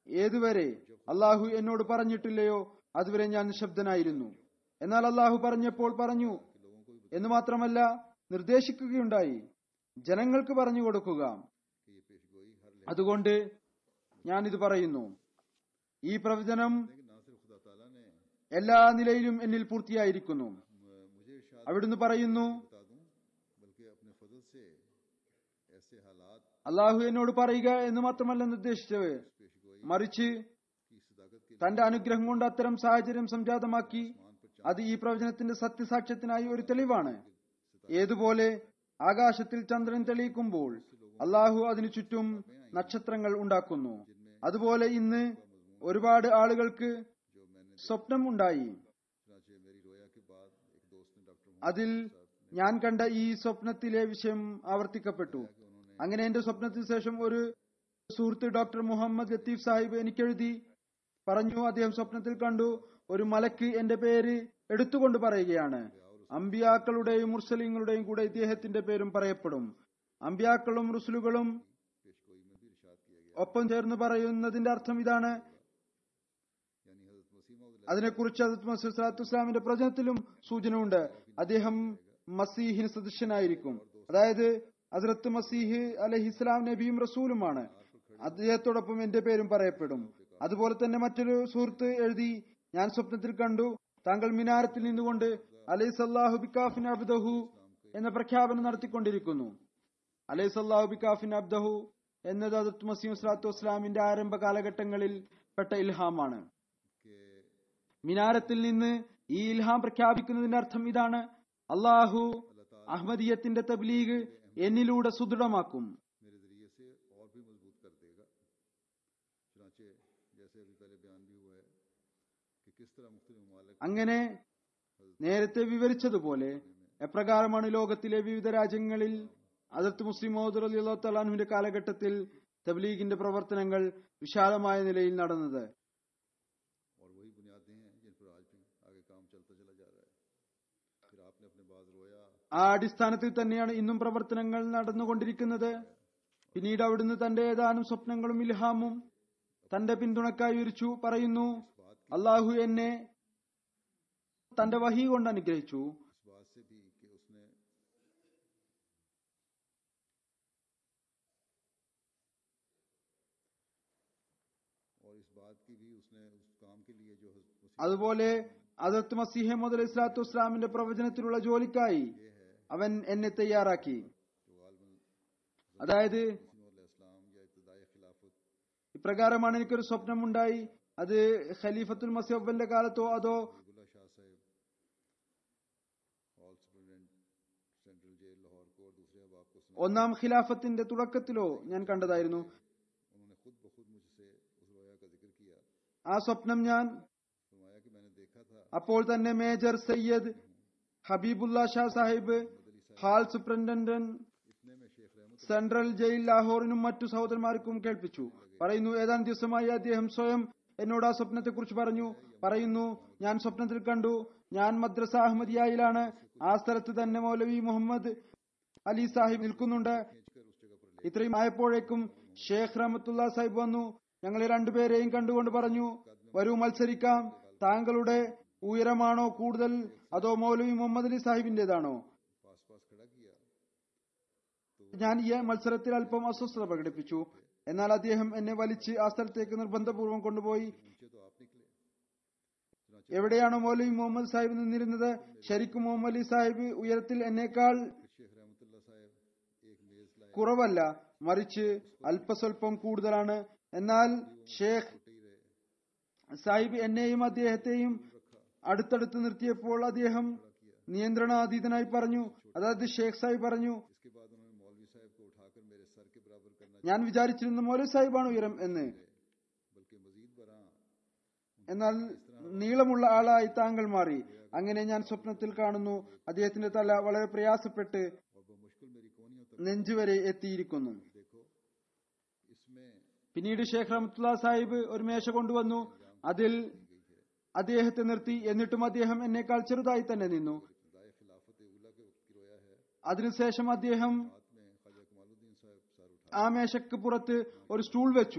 B: ഏതുവരെ അള്ളാഹു എന്നോട് പറഞ്ഞിട്ടില്ലയോ അതുവരെ ഞാൻ നിശബ്ദനായിരുന്നു എന്നാൽ അള്ളാഹു പറഞ്ഞപ്പോൾ പറഞ്ഞു എന്ന് മാത്രമല്ല നിർദ്ദേശിക്കുകയുണ്ടായി ജനങ്ങൾക്ക് പറഞ്ഞു കൊടുക്കുക
A: कि ये पेशगोई हर
B: അതുകൊണ്ട് ഞാൻ ഇത് പറയുന്നു ഈ പ്രവചനം
A: लेकिन ना सिर्फ खुदा ताला ने
B: എല്ലാ നിലയിലും എന്നിൽ പൂർത്തിയായിരിക്കുന്നു
A: म- मुझे इरशाद
B: അവിടുന്ന് പറയുന്നു
A: बता दूं बल्कि अपने फजल से ऐसे हालात
B: അള്ളാഹു എന്നോട് പറയുക എന്ന് മാത്രമല്ല നിർദ്ദേശിച്ചത്
A: पेशगोई
B: മറിച്ച്
A: की सदाकत के
B: തന്റെ അനുഗ്രഹം കൊണ്ട് അത്തരം സാഹചര്യം സംജാതമാക്കി അത് ഈ പ്രവചനത്തിന്റെ സത്യസാക്ഷ്യത്തിനായി ഒരു തെളിവാണ് ഏതുപോലെ ആകാശത്തിൽ ചന്ദ്രൻ തെളിയിക്കുമ്പോൾ അള്ളാഹു അതിനു ചുറ്റും നക്ഷത്രങ്ങൾ ഉണ്ടാക്കുന്നു അതുപോലെ ഇന്ന് ഒരുപാട് ആളുകൾക്ക്
A: जो मैंने
B: സ്വപ്നം ഉണ്ടായി
A: चुनाचे मेरी रोया के बाद एक दोस्त ने डॉक्टर
B: അതിൽ ഞാൻ കണ്ട ഈ സ്വപ്നത്തിലെ വിഷയം ആവർത്തിക്കപ്പെട്ടു അങ്ങനെ എന്റെ സ്വപ്നത്തിന് ശേഷം ഒരു സുഹൃത്ത് ഡോക്ടർ മുഹമ്മദ് ലത്തീഫ് സാഹിബ് എനിക്കെഴുതി പറഞ്ഞു അദ്ദേഹം സ്വപ്നത്തിൽ കണ്ടു ഒരു മലക്ക് എന്റെ പേര് എടുത്തുകൊണ്ട് പറയുകയാണ് അമ്പിയാക്കളുടെയും മുർസലിങ്ങളുടെയും കൂടെ ഇദ്ദേഹത്തിന്റെ പേരും പറയപ്പെടും അമ്പിയാക്കളും റുസുലുകളും
A: पेशगोई में भी इरशाद किया गया
B: ഒപ്പം ചേർന്ന് പറയുന്നതിന്റെ അർത്ഥം ഇതാണ്
A: यानी हजरत मसीह मौद
B: അതിനെക്കുറിച്ച് ഹസരത്ത് മസീഹ് സ്വലാത്തു ഇസ്ലാമിന്റെ പ്രവചനത്തിലും സൂചനയുണ്ട് അദ്ദേഹം മസീഹിന് സദൃശനായിരിക്കും അതായത് ഹസരത്ത് മസീഹ് അലഹി ഇസ്ലാം നബിയും റസൂലുമാണ് അദ്ദേഹത്തോടൊപ്പം എന്റെ പേരും പറയപ്പെടും അതുപോലെ തന്നെ മറ്റൊരു സുഹൃത്ത് എഴുതി ഞാൻ സ്വപ്നത്തിൽ കണ്ടു താങ്കൾ മിനാരത്തിൽ നിന്നുകൊണ്ട് അലൈഹി സല്ലാഹു ബിക്കാഫിൻ അബ്ദഹു എന്ന പ്രഖ്യാപനം നടത്തിക്കൊണ്ടിരിക്കുന്നു അലൈഹി സല്ലാഹു ബിക്കാഫിൻ അബ്ദഹു എന്നത് ഹസരത്ത് മസീഹ് സ്വലാത്തു വസ്സലാമിന്റെ ആരംഭ കാലഘട്ടങ്ങളിൽ പെട്ട ഇൽഹാമാണ്
A: के
B: മിനാരത്തിൽ നിന്ന് ഈ ഇൽഹാം പ്രഖ്യാപിക്കുന്നതിന്റെ അർത്ഥം ഇതാണ് അള്ളാഹു അഹമ്മദീയത്തിന്റെ തബ്ലീഗ് എന്നിലൂടെ സുദൃഢമാക്കും
A: मेरे जरिए से और भी मजबूत कर देगा चुनाचे जैसे अभी पहले बयान भी हुआ है कि किस तरह मुख्तलि ममालिक
B: അങ്ങനെ നേരത്തെ വിവരിച്ചതുപോലെ എപ്രകാരമാണ് ലോകത്തിലെ വിവിധ രാജ്യങ്ങളിൽ അതിർത്ത് മുസ്ലിം മോദർ അലി അള്ളാഹുലാൻഹുവിന്റെ കാലഘട്ടത്തിൽ തബ്ലീഗിന്റെ പ്രവർത്തനങ്ങൾ വിശാലമായ നിലയിൽ നടന്നത്
A: और वही बुनियादें हैं जिन पर आज भी आगे काम चलता चला जा रहा है फिर आपने अपने बाज रोया
B: ആ അടിസ്ഥാനത്തിൽ തന്നെയാണ് ഇന്നും പ്രവർത്തനങ്ങൾ നടന്നുകൊണ്ടിരിക്കുന്നത് പിന്നീട് അവിടുന്ന് തന്റെ ഏതാനും സ്വപ്നങ്ങളും ഇൽഹാമും തന്റെ പിന്തുണക്കായി വിരിച്ചു പറയുന്നു അള്ളാഹു എന്നെ തന്റെ വഹി കൊണ്ട് അനുഗ്രഹിച്ചു
A: इस बात से भी कि उसने और इस बात की भी उसने उस काम के लिए जो हज़रत मसीह
B: അതുപോലെ അതിർത്ത് മസീഹ മുതൽ ഇസ്ലാത്തു ഇസ്ലാമിന്റെ പ്രവചനത്തിലുള്ള ജോലിക്കായി അവൻ എന്നെ തയ്യാറാക്കി
A: जो आलम
B: അതായത്
A: इस्लाम या इब्तदाई खिलाफत
B: ഇപ്രകാരമാണ് എനിക്കൊരു സ്വപ്നമുണ്ടായി അത് ഖലീഫത്തുൽ മസിഹബന്റെ കാലത്തോ അതോ
A: Habibullah Shah Sahab hall superintendent central jail Lahore को और दूसरे अहबाब को सुना
B: ഒന്നാം ഖിലാഫത്തിന്റെ തുടക്കത്തിലോ ഞാൻ കണ്ടതായിരുന്നു
A: उन्होंने खुद ब खुद मुझसे उस रोया का जिक्र किया
B: ആ സ്വപ്നം ഞാൻ
A: फरमाया कि मैंने देखा था
B: അപ്പോൾ തന്നെ major Syed Habibullah Shah Sahib hall superintendent
A: इतने में शेख रहमत
B: സെൻട്രൽ ജയിൽ ലാഹോറിനും മറ്റു സഹോദരന്മാർക്കും കേൾപ്പിച്ചു പറയുന്നു ഏതാനും ദിവസമായി അദ്ദേഹം സ്വയം എന്നോട് ആ സ്വപ്നത്തെക്കുറിച്ച് പറഞ്ഞു പറയുന്നു ഞാൻ സ്വപ്നത്തിൽ കണ്ടു ഞാൻ മദ്രസ അഹമ്മദിയായിലാണ് ആ സ്ഥലത്ത് തന്നെ മൗലവി മുഹമ്മദ് അലി സാഹിബ് നിൽക്കുന്നുണ്ട്
A: खींचकर उस जगह पर ले
B: ഇത്രയും ആയപ്പോഴേക്കും ഷേഖ് റഹമത്തുള്ള സാഹിബ് വന്നു ഞങ്ങളെ രണ്ടുപേരെയും കണ്ടുകൊണ്ട് പറഞ്ഞു വരൂ മത്സരിക്കാം താങ്കളുടെ ഉയരമാണോ കൂടുതൽ അതോ മൗലവി മുഹമ്മദ് അലി സാഹിബിന്റേതാണോ
A: पास पास खड़ा किया
B: ഞാൻ ഈ മത്സരത്തിൽ അല്പം അസ്വസ്ഥത പ്രകടിപ്പിച്ചു എന്നാൽ അദ്ദേഹം എന്നെ വലിച്ച് ആ സ്ഥലത്തേക്ക് നിർബന്ധപൂർവ്വം കൊണ്ടുപോയി
A: नीचे तो आप निकले चुनाचे
B: എവിടെയാണോ മൗലവി മുഹമ്മദ് സാഹിബ് നിന്നിരുന്നത് ശരിക്കും മുഹമ്മദ് അലി സാഹിബ് ഉയരത്തിൽ എന്നേക്കാൾ
A: फिर शेख रहमतुल्लाह साहब एक मेज लाए
B: കുറവല്ല മറിച്ച് അല്പസ്വല്പം കൂടുതലാണ് എന്നാൽ ഷേഖ്
A: छोटे ही रहे
B: സാഹിബ് എന്നെയും അദ്ദേഹത്തെയും അടുത്തടുത്ത് നിർത്തിയപ്പോൾ അദ്ദേഹം നിയന്ത്രണാതീതനായി പറഞ്ഞു അതായത് ഷേഖ് സാഹിബ് പറഞ്ഞു
A: इसके बाद उन्होंने मौलवी साहब को उठाकर मेरे सर के बराबर करना
B: ഞാൻ വിചാരിച്ചിരുന്നു മൗലവി സാഹിബാണ് ഉയരം എന്ന്
A: बल्कि मजीद बरा
B: എന്നാൽ നീളമുള്ള ആളായി താങ്കൾ മാറി അങ്ങനെ ഞാൻ സ്വപ്നത്തിൽ കാണുന്നു അദ്ദേഹത്തിന്റെ തല വളരെ പ്രയാസപ്പെട്ട്
A: और बमुश्किल मेरी कोनियों तक
B: നെഞ്ചുവരെ എത്തിയിരിക്കുന്നു
A: देखो इसमें
B: പിന്നീട് ഷേഖ് റഹമത്തുള്ള സാഹിബ് ഒരു മേശ കൊണ്ടുവന്നു അതിൽ അദ്ദേഹത്തെ നിർത്തി എന്നിട്ടും അദ്ദേഹം എന്നേക്കാൾ ചെറുതായി തന്നെ നിന്നു
A: इब्तदाई खिलाफत उला के वक्त की रोया है
B: അതിനുശേഷം അദ്ദേഹം
A: हाथ में ख्वाजा कमालुद्दीन साहब सर उठा
B: ആ മേശക്ക് പുറത്ത് ഒരു സ്റ്റൂൾ വെച്ചു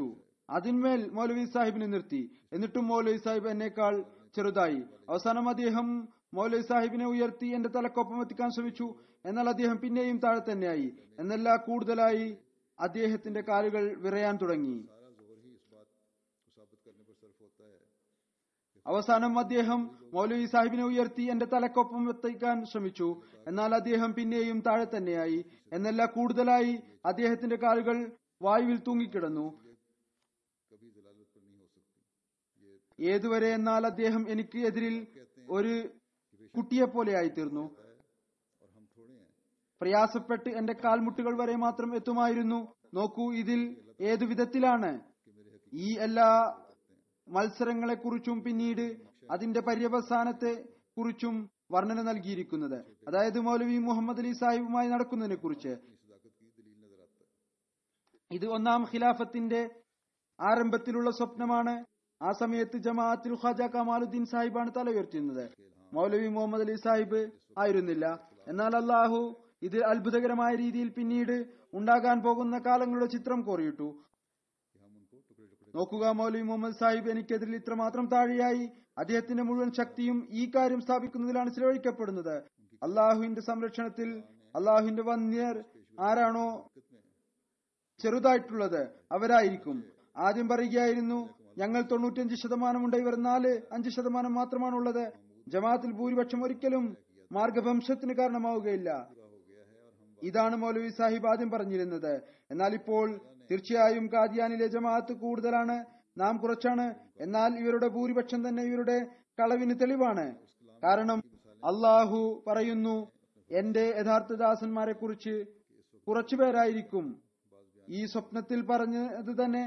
B: അതിന്മേൽ മൗലവി സാഹിബിനെ നിർത്തി എന്നിട്ടും മൗലവി സാഹിബ് എന്നേക്കാൾ ചെറുതായി അവസാനം അദ്ദേഹം മൗലവി സാഹിബിനെ ഉയർത്തി എന്റെ തലക്കൊപ്പം എത്തിക്കാൻ ശ്രമിച്ചു എന്നാൽ അദ്ദേഹം പിന്നെയും താഴെ തന്നെയായി എന്നല്ല കൂടുതലായി അദ്ദേഹത്തിന്റെ കാലുകൾ വിറയാൻ തുടങ്ങി
A: सारा जोर ही इस बात को साबित करने पर सर्फ होता है
B: അവസാനം അദ്ദേഹം മൗലവി സാഹിബിനെ ഉയർത്തി എന്റെ തലക്കൊപ്പം എത്തിക്കാൻ ശ്രമിച്ചു എന്നാൽ അദ്ദേഹം പിന്നെയും താഴെ തന്നെയായി എന്നല്ല കൂടുതലായി അദ്ദേഹത്തിന്റെ കാലുകൾ വായുവിൽ തൂങ്ങിക്കിടന്നു
A: कभी जलालत पर नहीं हो सकती ये
B: ഏതുവരെ എന്നാൽ അദ്ദേഹം എനിക്ക് എതിരിൽ ഒരു കുട്ടിയെ പോലെയായി തീർന്നു
A: है और हम थोड़े हैं
B: പ്രയാസപ്പെട്ട് എന്റെ കാൽമുട്ടുകൾ വരെ മാത്രം എത്തുമായിരുന്നു നോക്കൂ ഇതിൽ ഏതു വിധത്തിലാണ് ഈ എല്ലാ മത്സരങ്ങളെക്കുറിച്ചും പിന്നീട് അതിന്റെ പര്യവസാനത്തെ കുറിച്ചും വർണ്ണന നൽകിയിരിക്കുന്നത് അതായത് മൗലവി മുഹമ്മദ് അലി സാഹിബുമായി നടക്കുന്നതിനെ കുറിച്ച്
A: सदाकत की दलील नजर आता है
B: ഇത് ഒന്നാം ഖിലാഫത്തിന്റെ ആരംഭത്തിലുള്ള സ്വപ്നമാണ് ആ സമയത്ത് ജമാഅത്തിൽ ഖാജ കമാലുദ്ദീൻ സാഹിബാണ് തല ഉയർത്തുന്നത് മൗലവി മുഹമ്മദ് അലി സാഹിബ് ആയിരുന്നില്ല എന്നാൽ അള്ളാഹു ഇത് അത്ഭുതകരമായ രീതിയിൽ പിന്നീട് ഉണ്ടാകാൻ പോകുന്ന കാലങ്ങളുടെ ചിത്രം കോറിയിട്ടു
A: कि हम उनको टुकड़े टुकड़े
B: നോക്കുക മൗലവി മുഹമ്മദ് സാഹിബ് എനിക്കെതിരിൽ ഇത്രമാത്രം താഴെയായി അദ്ദേഹത്തിന്റെ മുഴുവൻ ശക്തിയും ഈ കാര്യം സ്ഥാപിക്കുന്നതിലാണ് ചെലവഴിക്കപ്പെടുന്നത് അള്ളാഹുവിന്റെ സംരക്ഷണത്തിൽ അള്ളാഹുവിന്റെ വന്യർ ആരാണോ ചെറുതായിട്ടുള്ളത് അവരായിരിക്കും ആദ്യം പറയുകയായിരുന്നു ഞങ്ങൾ തൊണ്ണൂറ്റിയഞ്ച് ശതമാനമുണ്ട് ഇവർ നാല് അഞ്ച് ശതമാനം മാത്രമാണുള്ളത് ജമാഅത്തിൽ ഭൂരിപക്ഷം ഒരിക്കലും മാർഗഭംശത്തിന് കാരണമാവുകയില്ല ഇതാണ് മൗലവി സാഹിബ് ആദ്യം പറഞ്ഞിരുന്നത് എന്നാൽ ഇപ്പോൾ തീർച്ചയായും കാദിയാനിലെ ജമാഅത്ത് കൂടുതലാണ് നാം കുറച്ചാണ് എന്നാൽ ഇവരുടെ ഭൂരിപക്ഷം തന്നെ ഇവരുടെ കളവിന് തെളിവാണ് കാരണം അള്ളാഹു പറയുന്നു എന്റെ യഥാർത്ഥ ദാസന്മാരെ കുറിച്ച് കുറച്ചുപേരായിരിക്കും ഈ സ്വപ്നത്തിൽ പറഞ്ഞത് തന്നെ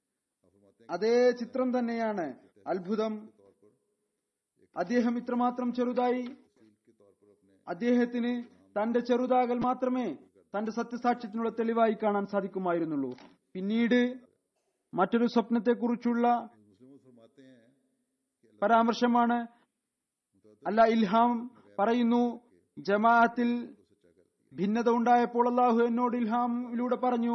B: അതേ ചിത്രം തന്നെയാണ് അത്ഭുതം അദ്ദേഹം ഇത്രമാത്രം ചെറുതായി അദ്ദേഹത്തിന് തന്റെ ചെറുതാകൽ മാത്രമേ തന്റെ സത്യസാക്ഷ്യത്തിനുള്ള തെളിവായി കാണാൻ സാധിക്കുമായിരുന്നുള്ളൂ പിന്നീട് മറ്റൊരു സ്വപ്നത്തെക്കുറിച്ചുള്ള
A: मुस्लिम फरमाते हैं कि
B: പരാമർശമാണ് അല്ല ഇൽഹാം പറയുന്നു ജമാഅത്തിൽ ഭിന്നത ഉണ്ടായപ്പോൾ അള്ളാഹു എന്നോട് ഇൽഹാമിലൂടെ പറഞ്ഞു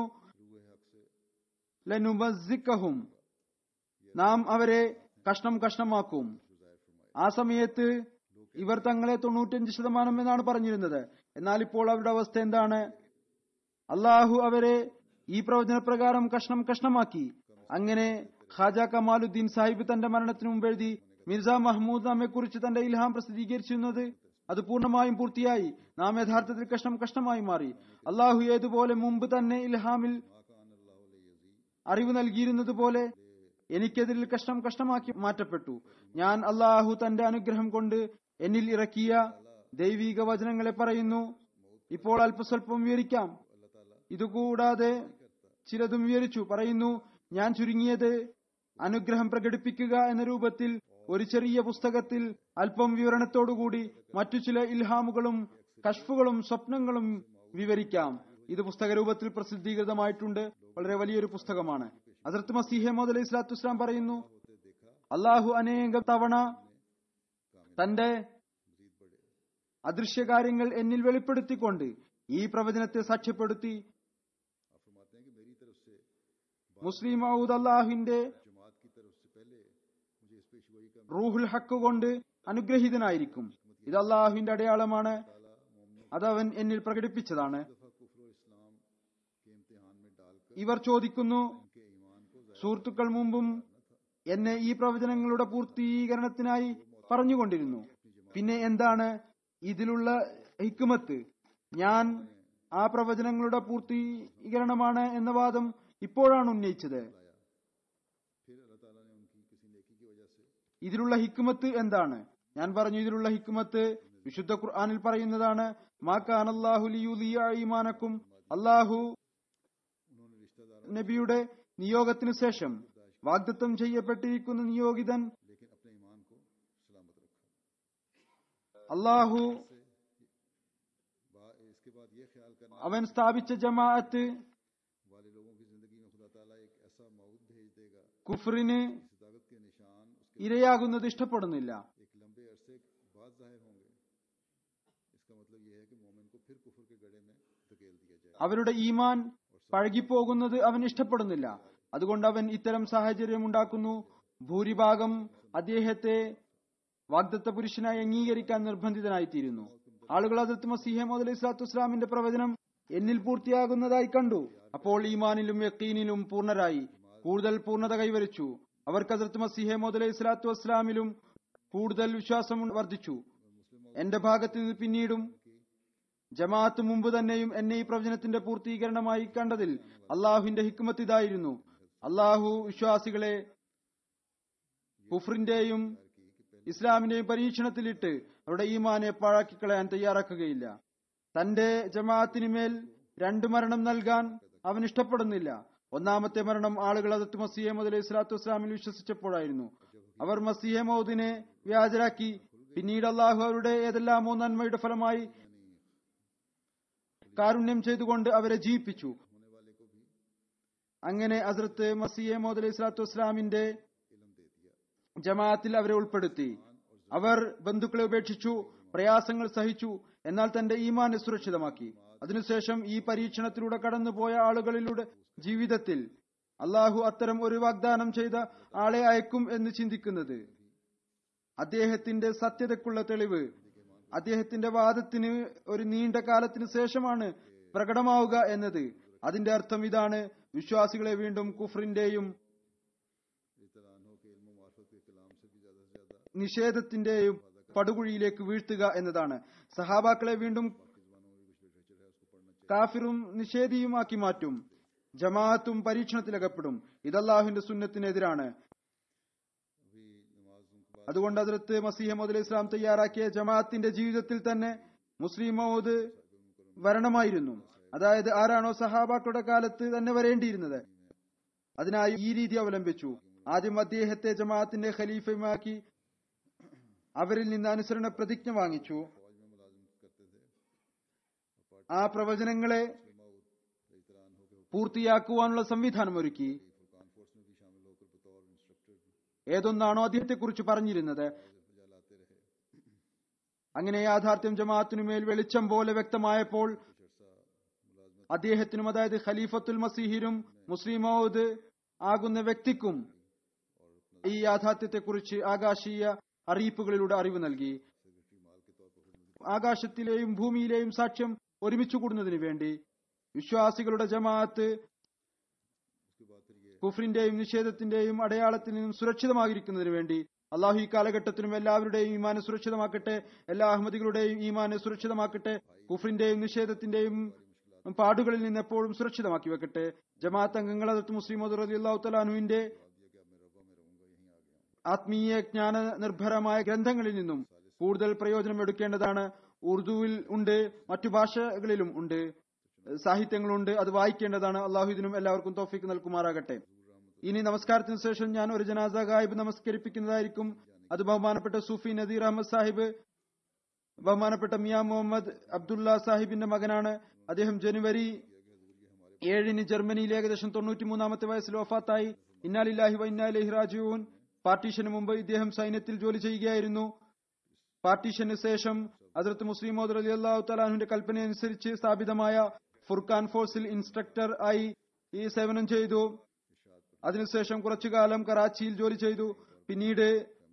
B: ലനുമസിക്കഹും നാം അവരെ കഷ്ണം കഷ്ണമാക്കും ആ സമയത്ത് ഇവർ തങ്ങളെ തൊണ്ണൂറ്റഞ്ച് ശതമാനം എന്നാണ് പറഞ്ഞിരുന്നത് എന്നാൽ ഇപ്പോൾ അവരുടെ അവസ്ഥ എന്താണ് അള്ളാഹു അവരെ ഈ പ്രവചനപ്രകാരം കഷ്ണം കഷ്ണമാക്കി അങ്ങനെ ഖാജ കമാലുദ്ദീൻ സാഹിബ് തന്റെ മരണത്തിന് മുമ്പ് എഴുതി മിർസ മഹ്മൂദ് നമ്മെ കുറിച്ച് തന്റെ ഇൽഹാം പ്രസിദ്ധീകരിച്ചിരുന്നത് അത് പൂർണ്ണമായും പൂർത്തിയായി നാം യഥാർത്ഥത്തിൽ കഷ്ണം കഷ്ണമായി മാറി അള്ളാഹു ഏതുപോലെ മുമ്പ് തന്നെ ഇൽഹാമിൽ അറിവ് നൽകിയിരുന്നത് പോലെ എനിക്കെതിരിൽ കഷ്ണം കഷ്ണമാക്കി മാറ്റപ്പെട്ടു ഞാൻ അള്ളാഹു തന്റെ അനുഗ്രഹം കൊണ്ട് എന്നിൽ ഇറക്കിയ ദൈവിക വചനങ്ങളെ പറയുന്നു ഇപ്പോൾ അല്പസ്വല്പം വിവരിക്കാം ഇതുകൂടാതെ ചിലതും വിവരിച്ചു പറയുന്നു ഞാൻ ചുരുങ്ങിയത് അനുഗ്രഹം പ്രകടിപ്പിക്കുക എന്ന രൂപത്തിൽ ഒരു ചെറിയ പുസ്തകത്തിൽ അല്പം വിവരണത്തോടുകൂടി മറ്റു ചില ഇൽഹാമുകളും കഷ്ഫുകളും സ്വപ്നങ്ങളും വിവരിക്കാം ഇത് പുസ്തക രൂപത്തിൽ പ്രസിദ്ധീകൃതമായിട്ടുണ്ട് വളരെ വലിയൊരു പുസ്തകമാണ് ഹസരത്ത് മസീഹെ മോദ് അലൈഹി സ്വലാത്തു വസ്സലാം പറയുന്നു അള്ളാഹു അനേകം തവണ തന്റെ അദൃശ്യകാര്യങ്ങൾ എന്നിൽ വെളിപ്പെടുത്തിക്കൊണ്ട് ഈ പ്രവചനത്തെ സാക്ഷ്യപ്പെടുത്തി
A: आप फरमाते हैं कि मेरी तरफ से
B: മുസ്ലിം മൗദ് അള്ളാഹുവിന്റെ
A: जमात की तरफ से पहले मुझे इस पेशवाई का
B: റൂഹുൽ ഹക്ക് കൊണ്ട് അനുഗ്രഹീതനായിരിക്കും ഇത് അള്ളാഹുവിന്റെ അടയാളമാണ് അത് അവൻ എന്നിൽ പ്രകടിപ്പിച്ചതാണ്
A: दफा कुफर और इस्लाम के इम्तिहान में डालकर
B: ഇവർ ചോദിക്കുന്നു
A: उनके ईमान को
B: സുഹൃത്തുക്കൾ മുമ്പും എന്നെ ഈ പ്രവചനങ്ങളുടെ പൂർത്തീകരണത്തിനായി പറഞ്ഞുകൊണ്ടിരുന്നു പിന്നെ എന്താണ് ഇതിലുള്ള ഹിക്കുമത്ത് ഞാൻ ആ പ്രവചനങ്ങളുടെ പൂർത്തീകരണമാണ് എന്ന വാദം ഇപ്പോഴാണ് ഉന്നയിച്ചത്
A: फिर अल्लाह ताला ने उनकी किसी नेकी की वजह से
B: ഇതിലുള്ള ഹിക്കുമത്ത് എന്താണ് ഞാൻ പറഞ്ഞു ഇതിലുള്ള ഹിക്കുമത്ത് വിശുദ്ധ ഖുർആനിൽ പറയുന്നതാണ് മാക്കാൻ അള്ളാഹു ഈമാനക്കും അള്ളാഹു
A: उन्होंने रिश्तेदार
B: നബിയുടെ നിയോഗത്തിനു ശേഷം വാഗ്ദത്തം ചെയ്യപ്പെട്ടിരിക്കുന്ന നിയോഗിതൻ
A: लेकिन अपने ईमान को सलामत रखा
B: അള്ളാഹു
A: बा- इसके बाद ये ख्याल करना
B: അവൻ സ്ഥാപിച്ച ജമാഅത്ത്
A: वाले लोगों की जिंदगी में खुदा ताला एक ऐसा मऊद भेज देगा
B: കുഫറിന്
A: सदाकत के निशान उसके
B: ഇരയാകുന്നത് ഇഷ്ടപ്പെടുന്നില്ല
A: एक लंबे अरसे बाद जाहिर होंगे इसका मतलब यह है कि मोमिन को फिर कुफर के गड़े में धकेल दिया जाए
B: അവരുടെ ഈമാൻ പഴകിപ്പോകുന്നത് അവൻ ഇഷ്ടപ്പെടുന്നില്ല അതുകൊണ്ട് അവൻ ഇത്തരം സാഹചര്യം ഉണ്ടാക്കുന്നു ഭൂരിഭാഗം അദ്ദേഹത്തെ വാഗ്ദത്ത പുരുഷനായി അംഗീകരിക്കാൻ നിർബന്ധിതനായിത്തീരുന്നു ആളുകൾ അതിർത്ത് മസീഹമോദ് അലൈഹി സ്വലാത്തു വസ്സലാമിന്റെ പ്രവചനം എന്നിൽ പൂർത്തിയാകുന്നതായി കണ്ടു അപ്പോൾ ഈമാനിലും യക്കീനിലും പൂർണ്ണരായി കൂടുതൽ പൂർണ്ണത കൈവരിച്ചു അവർക്ക് അതിർത്ത് മസീഹമോദ് അലൈഹി സ്വലാത്തു വസ്സലാമിലും കൂടുതൽ വിശ്വാസം വർദ്ധിച്ചു എന്റെ ഭാഗത്ത് നിന്ന് പിന്നീടും ജമാഅത്ത് മുമ്പ് തന്നെയും എന്നെ ഈ പ്രവചനത്തിന്റെ പൂർത്തീകരണമായി കണ്ടതിൽ അള്ളാഹുവിന്റെ ഹിക്മത്ത് ഇതായിരുന്നു അള്ളാഹു വിശ്വാസികളെ കുഫറിന്റെയും ഇസ്ലാമിന്റെയും പരീക്ഷണത്തിലിട്ട് അവരുടെ ഈമാനെ പാഴാക്കി കളയാൻ തയ്യാറാക്കുകയില്ല തന്റെ ജമാഅത്തിന് മേൽ രണ്ട് മരണം നൽകാൻ അവൻ ഇഷ്ടപ്പെടുന്നില്ല ഒന്നാമത്തെ മരണം ആളുകൾ അതത്ത് മസീഹ മദ് അലൈഹി സ്വലാത്തു വസ്സലാമിൽ വിശ്വസിച്ചപ്പോഴായിരുന്നു അവർ മസീഹ മൗദിനെ വ്യാജരാക്കി പിന്നീട് അള്ളാഹു അവരുടെ ഏതെല്ലാമോ നന്മയുടെ ഫലമായി കാരുണ്യം ചെയ്തുകൊണ്ട് അവരെ ജീവിപ്പിച്ചു അങ്ങനെ ഹസ്രത്ത് മസീഹ മോദ് അലൈഹി സ്വലാത്തു വസ്സലാമിന്റെ ജമാഅത്തിൽ അവരെ ഉൾപ്പെടുത്തി അവർ ബന്ധുക്കളെ ഉപേക്ഷിച്ചു പ്രയാസങ്ങൾ സഹിച്ചു എന്നാൽ തന്റെ ഈമാനെ സുരക്ഷിതമാക്കി അതിനുശേഷം ഈ പരീക്ഷണത്തിലൂടെ കടന്നുപോയ ആളുകളിലൂടെ ജീവിതത്തിൽ അള്ളാഹു അത്തരം ഒരു വാഗ്ദാനം ചെയ്ത ആളെ അയക്കും എന്ന് ചിന്തിക്കുന്നത് അദ്ദേഹത്തിന്റെ സത്യതയ്ക്കുള്ള തെളിവ് അദ്ദേഹത്തിന്റെ വാദത്തിന് ഒരു നീണ്ട കാലത്തിന് ശേഷമാണ് പ്രകടമാവുക എന്നത് അതിന്റെ അർത്ഥം ഇതാണ് വിശ്വാസികളെ വീണ്ടും കുഫറിന്റെയും നിഷേധത്തിന്റെയും പടുകുഴിയിലേക്ക് വീഴ്ത്തുക എന്നതാണ് സഹാബാക്കളെ വീണ്ടും കാഫിറും നിഷേധിയുമാക്കി മാറ്റും ജമാഅത്തും പരീക്ഷണത്തിലകപ്പെടും ഇതല്ലാഹുവിന്റെ സുന്നത്തിനെതിരാണ് അതുകൊണ്ട് അതിർത്ത് മസീഹ് അലൈഹി ഇസ്ലാം തയ്യാറാക്കിയ ജമാഅത്തിന്റെ ജീവിതത്തിൽ തന്നെ മുസ്ലിം മൗദ് വരണമായിരുന്നു അതായത് ആരാണോ സഹാബാക്കളുടെ കാലത്ത് തന്നെ വരേണ്ടിയിരുന്നത് അതിനായി ഈ രീതി അവലംബിച്ചു ആദ്യം അദ്ദേഹത്തെ ജമാഅത്തിന്റെ ഖലീഫയുമാക്കി അവരിൽ നിന്ന് അനുസരണ പ്രതിജ്ഞ വാങ്ങിച്ചു ആ പ്രവചനങ്ങളെ പൂർത്തിയാക്കുവാനുള്ള സംവിധാനം ഒരുക്കി ഏതൊന്നാണോ അദ്ദേഹത്തെക്കുറിച്ച് പറഞ്ഞിരുന്നത് അങ്ങനെ യാഥാർത്ഥ്യം ജമാഅത്തിനുമേൽ വെളിച്ചം പോലെ വ്യക്തമായപ്പോൾ അദ്ദേഹത്തിനും അതായത് ഖലീഫത്തുൽ മസീഹിനും മുസ്ലിമോദ് ആകുന്ന വ്യക്തിക്കും ഈ യാഥാർത്ഥ്യത്തെക്കുറിച്ച് ആകാശീയ അറിയിപ്പുകളിലൂടെ അറിവ് നൽകി ആകാശത്തിലെയും ഭൂമിയിലെയും സാക്ഷ്യം ഒരുമിച്ച് കൂടുന്നതിന് വേണ്ടി വിശ്വാസികളുടെ ജമാഅത്ത് കുഫറിന്റെയും നിഷേധത്തിന്റെയും അടയാളത്തിൽ നിന്നും സുരക്ഷിതമായിരിക്കുന്നതിന് വേണ്ടി അള്ളാഹു ഈ കാലഘട്ടത്തിലും എല്ലാവരുടെയും ഈമാനെ സുരക്ഷിതമാക്കട്ടെ എല്ലാ അഹമ്മദികളുടെയും ഈമാനെ സുരക്ഷിതമാക്കട്ടെ കുഫറിന്റെയും നിഷേധത്തിന്റെയും പാടുകളിൽ നിന്ന് എപ്പോഴും സുരക്ഷിതമാക്കി വെക്കട്ടെ ജമാഅത്ത് അംഗങ്ങൾ അതത്ത് മുസ്ലിം അള്ളാഹു തലാനുവിന്റെ ആത്മീയ ജ്ഞാന നിർഭരമായ ഗ്രന്ഥങ്ങളിൽ നിന്നും കൂടുതൽ പ്രയോജനം എടുക്കേണ്ടതാണ് ഉറുദുവിൽ ഉണ്ട് മറ്റു ഭാഷകളിലും ഉണ്ട് സാഹിത്യങ്ങളുണ്ട് അത് വായിക്കേണ്ടതാണ് അള്ളാഹു ഇതിനും എല്ലാവർക്കും തോഫിക്ക് നൽകുമാറാകട്ടെ ഇനി നമസ്കാരത്തിന് ശേഷം ഞാൻ ഒരു ജനാസ ഗായിബ് നമസ്കരിപ്പിക്കുന്നതായിരിക്കും അത് ബഹുമാനപ്പെട്ട സൂഫി നദീർ അഹമ്മദ് സാഹിബ് ബഹുമാനപ്പെട്ട മിയ മുഹമ്മദ് അബ്ദുള്ള സാഹിബിന്റെ മകനാണ് അദ്ദേഹം ജനുവരി ഏഴിന് ജർമ്മനിയിൽ ഏകദേശം തൊണ്ണൂറ്റിമൂന്നാമത്തെ വയസ്സിൽ വഫാത്തായി ഇന്നാലില്ലാഹി വൈന്നാലി റാജുവൂൻ പാർട്ടീഷന് മുമ്പ് ഇദ്ദേഹം സൈന്യത്തിൽ ജോലി ചെയ്യുകയായിരുന്നു പാർട്ടീഷന് ശേഷം അതിർത്ത് മുസ്ലിം മോദർ അലി അള്ളാഹു തലാഹുവിന്റെ കൽപ്പനയനുസരിച്ച് സ്ഥാപിതമായ ഫുർഖാൻ ഫോഴ്സിൽ ഇൻസ്ട്രക്ടർ ആയി ഈ സേവനം ചെയ്തു അതിനുശേഷം കുറച്ചു കാലം കറാച്ചിയിൽ ജോലി ചെയ്തു പിന്നീട്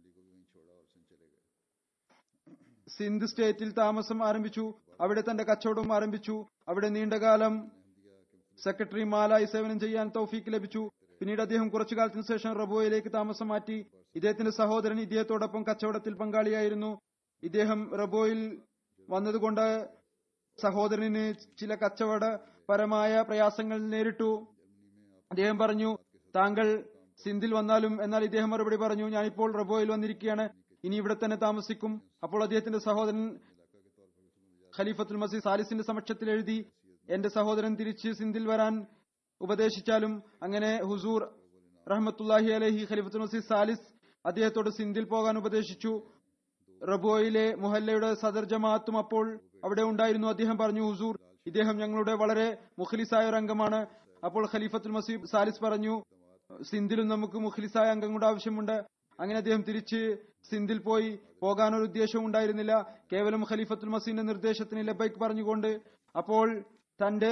B: സിന്ധ് സ്റ്റേറ്റിൽ താമസം ആരംഭിച്ചു അവിടെ തന്റെ കച്ചവടവും ആരംഭിച്ചു അവിടെ നീണ്ടകാലം സെക്രട്ടറി മാലായി സേവനം ചെയ്യാൻ തൗഫീക്ക് ലഭിച്ചു പിന്നീട് അദ്ദേഹം കുറച്ചു കാലത്തിന് ശേഷം റബോയിലേക്ക് താമസം മാറ്റി ഇദ്ദേഹത്തിന്റെ സഹോദരൻ ഇദ്ദേഹത്തോടൊപ്പം കച്ചവടത്തിൽ പങ്കാളിയായിരുന്നു ഇദ്ദേഹം റബോയിൽ വന്നതുകൊണ്ട് സഹോദരന് ചില കച്ചവടപരമായ പ്രയാസങ്ങൾ നേരിട്ടു അദ്ദേഹം പറഞ്ഞു താങ്കൾ സിന്ധിൽ വന്നാലും എന്നാൽ ഇദ്ദേഹം മറുപടി പറഞ്ഞു ഞാനിപ്പോൾ റബോയിൽ വന്നിരിക്കുകയാണ് ഇനി ഇവിടെ തന്നെ താമസിക്കും അപ്പോൾ അദ്ദേഹത്തിന്റെ സഹോദരൻ ഖലീഫത്തുൽ മസീദ് സാലിസിന്റെ സമക്ഷത്തിൽ എഴുതി എന്റെ സഹോദരൻ തിരിച്ച് സിന്ധിൽ വരാൻ ഉപദേശിച്ചാലും അങ്ങനെ ഹുസൂർ റഹ്മത്തുല്ലാഹി അലഹി ഖലീഫത്തുൽ മസീദ് സാലിസ് അദ്ദേഹത്തോട് സിന്ധിൽ പോകാൻ ഉപദേശിച്ചു റബോയിലെ മുഹല്ലയുടെ സദർ ജമാഅത്തും അപ്പോൾ അവിടെ ഉണ്ടായിരുന്നു അദ്ദേഹം പറഞ്ഞു ഹുസൂർ ഇദ്ദേഹം ഞങ്ങളുടെ വളരെ മുഖലിസായ ഒരു അംഗമാണ് അപ്പോൾ ഖലീഫത്തുൽ മസീബ് സാലിസ് പറഞ്ഞു സിന്ധിലും നമുക്ക് മുഖലിസായ അംഗങ്ങളുടെ ആവശ്യമുണ്ട് അങ്ങനെ അദ്ദേഹം തിരിച്ച് സിന്ധിൽ പോയി പോകാൻ ഒരു ഉദ്ദേശവും ഉണ്ടായിരുന്നില്ല കേവലം ഖലീഫത്തുൽ മസീന്റെ നിർദ്ദേശത്തിന് ലബൈക്ക് പറഞ്ഞുകൊണ്ട് അപ്പോൾ തന്റെ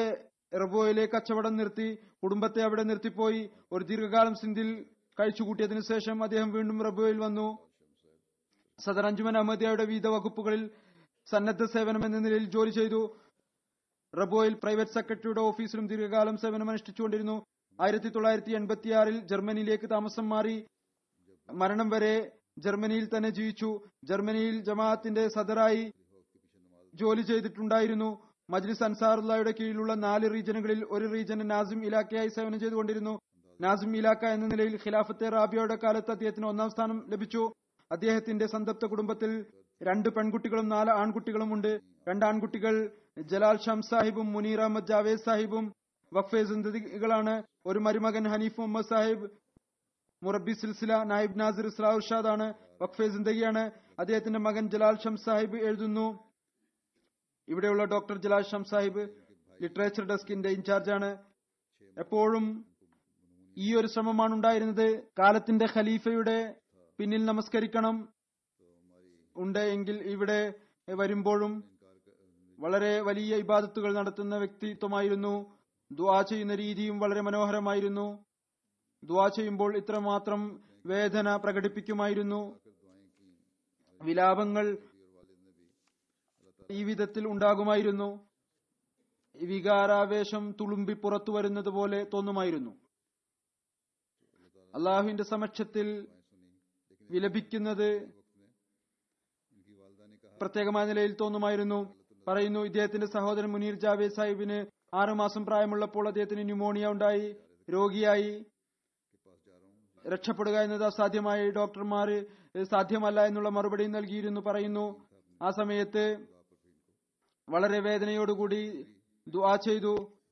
B: റബോയിലെ കച്ചവടം നിർത്തി കുടുംബത്തെ അവിടെ നിർത്തിപ്പോയി ഒരു ദീർഘകാലം സിന്ധിൽ കഴിച്ചുകൂട്ടിയതിനു ശേഷം അദ്ദേഹം വീണ്ടും റബോയിൽ വന്നു സദർ അഞ്ജുമൻ അഹമ്മദിയയുടെ വിവിധ വകുപ്പുകളിൽ സന്നദ്ധ സേവനം എന്ന നിലയിൽ ജോലി ചെയ്തു റബോയിൽ പ്രൈവറ്റ് സെക്രട്ടറിയുടെ ഓഫീസിലും ദീർഘകാലം സേവനമനുഷ്ഠിച്ചുകൊണ്ടിരുന്നു ആയിരത്തി തൊള്ളായിരത്തി എൺപത്തിയാറിൽ ജർമ്മനിയിലേക്ക് താമസം മാറി മരണം വരെ ജർമ്മനിയിൽ തന്നെ ജീവിച്ചു ജർമ്മനിയിൽ ജമാഅത്തിന്റെ സദറായി ജോലി ചെയ്തിട്ടുണ്ടായിരുന്നു മജ്ലിസ് അൻസാറുള്ളയുടെ കീഴിലുള്ള നാല് റീജനുകളിൽ ഒരു റീജന് നാസിം ഇലാക്കയായി സേവനം ചെയ്തുകൊണ്ടിരുന്നു നാസിം ഇലാക്ക എന്ന നിലയിൽ ഖിലാഫത്തെ റാബിയയുടെ കാലത്ത് അദ്ദേഹത്തിന് ഒന്നാം സ്ഥാനം ലഭിച്ചു അദ്ദേഹത്തിന്റെ സന്തപ്ത കുടുംബത്തിൽ രണ്ട് പെൺകുട്ടികളും നാല് ആൺകുട്ടികളും ഉണ്ട് രണ്ട് ആൺകുട്ടികൾ ജലാൽ ഷം സാഹിബും മുനീർ അഹമ്മദ് ജാവേദ് സാഹിബും വഖഫെ സിന്ദഗികളാണ് ഒരു മരുമകൻ ഹനീഫ് മുഹമ്മദ് സാഹിബ് മുറബി സിൽസില നായിബ് നാസിർ ഇസ്ലാഹുർഷാദ് ആണ് വഖഫെ സിന്ദഗിയാണ് അദ്ദേഹത്തിന്റെ മകൻ ജലാൽ ഷം സാഹിബ് എഴുതുന്നു ഇവിടെയുള്ള ഡോക്ടർ ജലാൽ ഷം സാഹിബ് ലിറ്ററേച്ചർ ഡെസ്കിന്റെ ഇൻചാർജാണ് എപ്പോഴും ഈ ഒരു ശ്രമമാണ് ഉണ്ടായിരുന്നത് കാലത്തിന്റെ ഖലീഫയുടെ പിന്നിൽ നമസ്കരിക്കണം ഉണ്ട് എങ്കിൽ ഇവിടെ വരുമ്പോഴും വളരെ വലിയ ഇബാദത്തുകൾ നടത്തുന്ന വ്യക്തിത്വമായിരുന്നു ദുആ ചെയ്യുന്ന രീതിയും വളരെ മനോഹരമായിരുന്നു ദുആ ചെയ്യുമ്പോൾ ഇത്രമാത്രം വേദന പ്രകടിപ്പിക്കുമായിരുന്നു വിലാപങ്ങൾ ഈ വിധത്തിൽ ഉണ്ടാകുമായിരുന്നു വികാരാവേശം തുളുമ്പി പുറത്തു വരുന്നത് പോലെ തോന്നുമായിരുന്നു അള്ളാഹുവിന്റെ സമക്ഷത്തിൽ വിലപിക്കുന്നത് പ്രത്യേകമായ നിലയിൽ തോന്നുമായിരുന്നു പറയുന്നു ഇദ്ദേഹത്തിന്റെ സഹോദരൻ മുനീർ ജാവേദ് സാഹിബിന് ആറുമാസം പ്രായമുള്ളപ്പോൾ അദ്ദേഹത്തിന് ന്യൂമോണിയ ഉണ്ടായി രോഗിയായി രക്ഷപ്പെടുക എന്നത് അസാധ്യമായി ഡോക്ടർമാർ സാധ്യമല്ല എന്നുള്ള മറുപടി നൽകിയിരുന്നു പറയുന്നു ആ സമയത്ത് വളരെ വേദനയോടുകൂടി ദുആ ചെയ്തു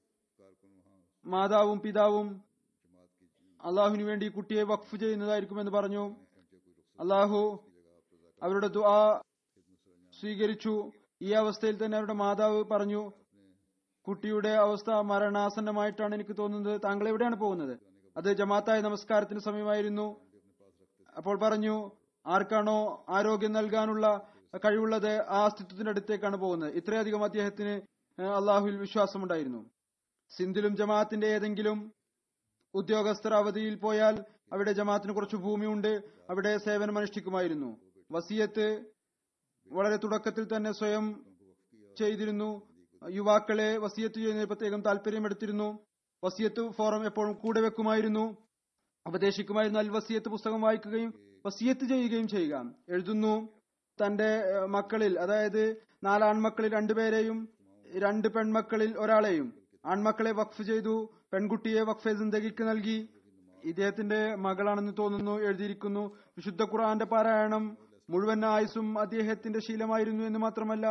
B: മാതാവും പിതാവും അള്ളാഹുവിന് വേണ്ടി കുട്ടിയെ വഖഫ് ചെയ്യുന്നതായിരിക്കുമെന്ന് പറഞ്ഞു അള്ളാഹു അവരുടെ ദുആ സ്വീകരിച്ചു ഈ അവസ്ഥയിൽ തന്നെ അവരുടെ മാതാവ് പറഞ്ഞു കുട്ടിയുടെ അവസ്ഥ മരണാസന്നമായിട്ടാണ് എനിക്ക് തോന്നുന്നത് താങ്കൾ എവിടെയാണ് പോകുന്നത് അത് ജമാത്തായ നമസ്കാരത്തിന് സമയമായിരുന്നു അപ്പോൾ പറഞ്ഞു ആർക്കാണോ ആരോഗ്യം നൽകാനുള്ള കഴിവുള്ളത് ആ അസ്തിത്വത്തിന്റെ അടുത്തേക്കാണ് പോകുന്നത് ഇത്രയധികം അദ്ദേഹത്തിന് അള്ളാഹുവിൽ വിശ്വാസമുണ്ടായിരുന്നു സിന്ധിലും ജമാഅത്തിന്റെ ഏതെങ്കിലും ഉദ്യോഗസ്ഥർ അവധിയിൽ പോയാൽ അവിടെ ജമാഅത്തിന് കുറച്ച് ഭൂമിയുണ്ട് അവിടെ സേവനം അനുഷ്ഠിക്കുമായിരുന്നു വസിയത്ത് വളരെ തുടക്കത്തിൽ തന്നെ സ്വയം ചെയ്തിരുന്നു യുവാക്കളെ വസിയത്ത് ചെയ്യുന്നതിൽ പ്രത്യേകം താല്പര്യമെടുത്തിരുന്നു വസിയത്ത് ഫോറം എപ്പോഴും കൂടെ വെക്കുമായിരുന്നു ഉപദേശിക്കുമായിരുന്നു അൽ വസിയത്ത് പുസ്തകം വായിക്കുകയും വസിയത്ത് ചെയ്യുകയും ചെയ്യുക എഴുതുന്നു തന്റെ മക്കളിൽ അതായത് നാലാൺമക്കളിൽ രണ്ടുപേരെയും രണ്ട് പെൺമക്കളിൽ ഒരാളെയും ആൺമക്കളെ വഖഫ് ചെയ്തു പെൺകുട്ടിയെ വഖഫെ സിന്ദഗിക്ക് നൽകി ഇദ്ദേഹത്തിന്റെ മകളാണെന്ന് തോന്നുന്നു എഴുതിയിരിക്കുന്നു വിശുദ്ധ ഖുർആന്റെ പാരായണം മുഴുവൻ ആയുസും അദ്ദേഹത്തിന്റെ ശീലമായിരുന്നു എന്ന് മാത്രമല്ല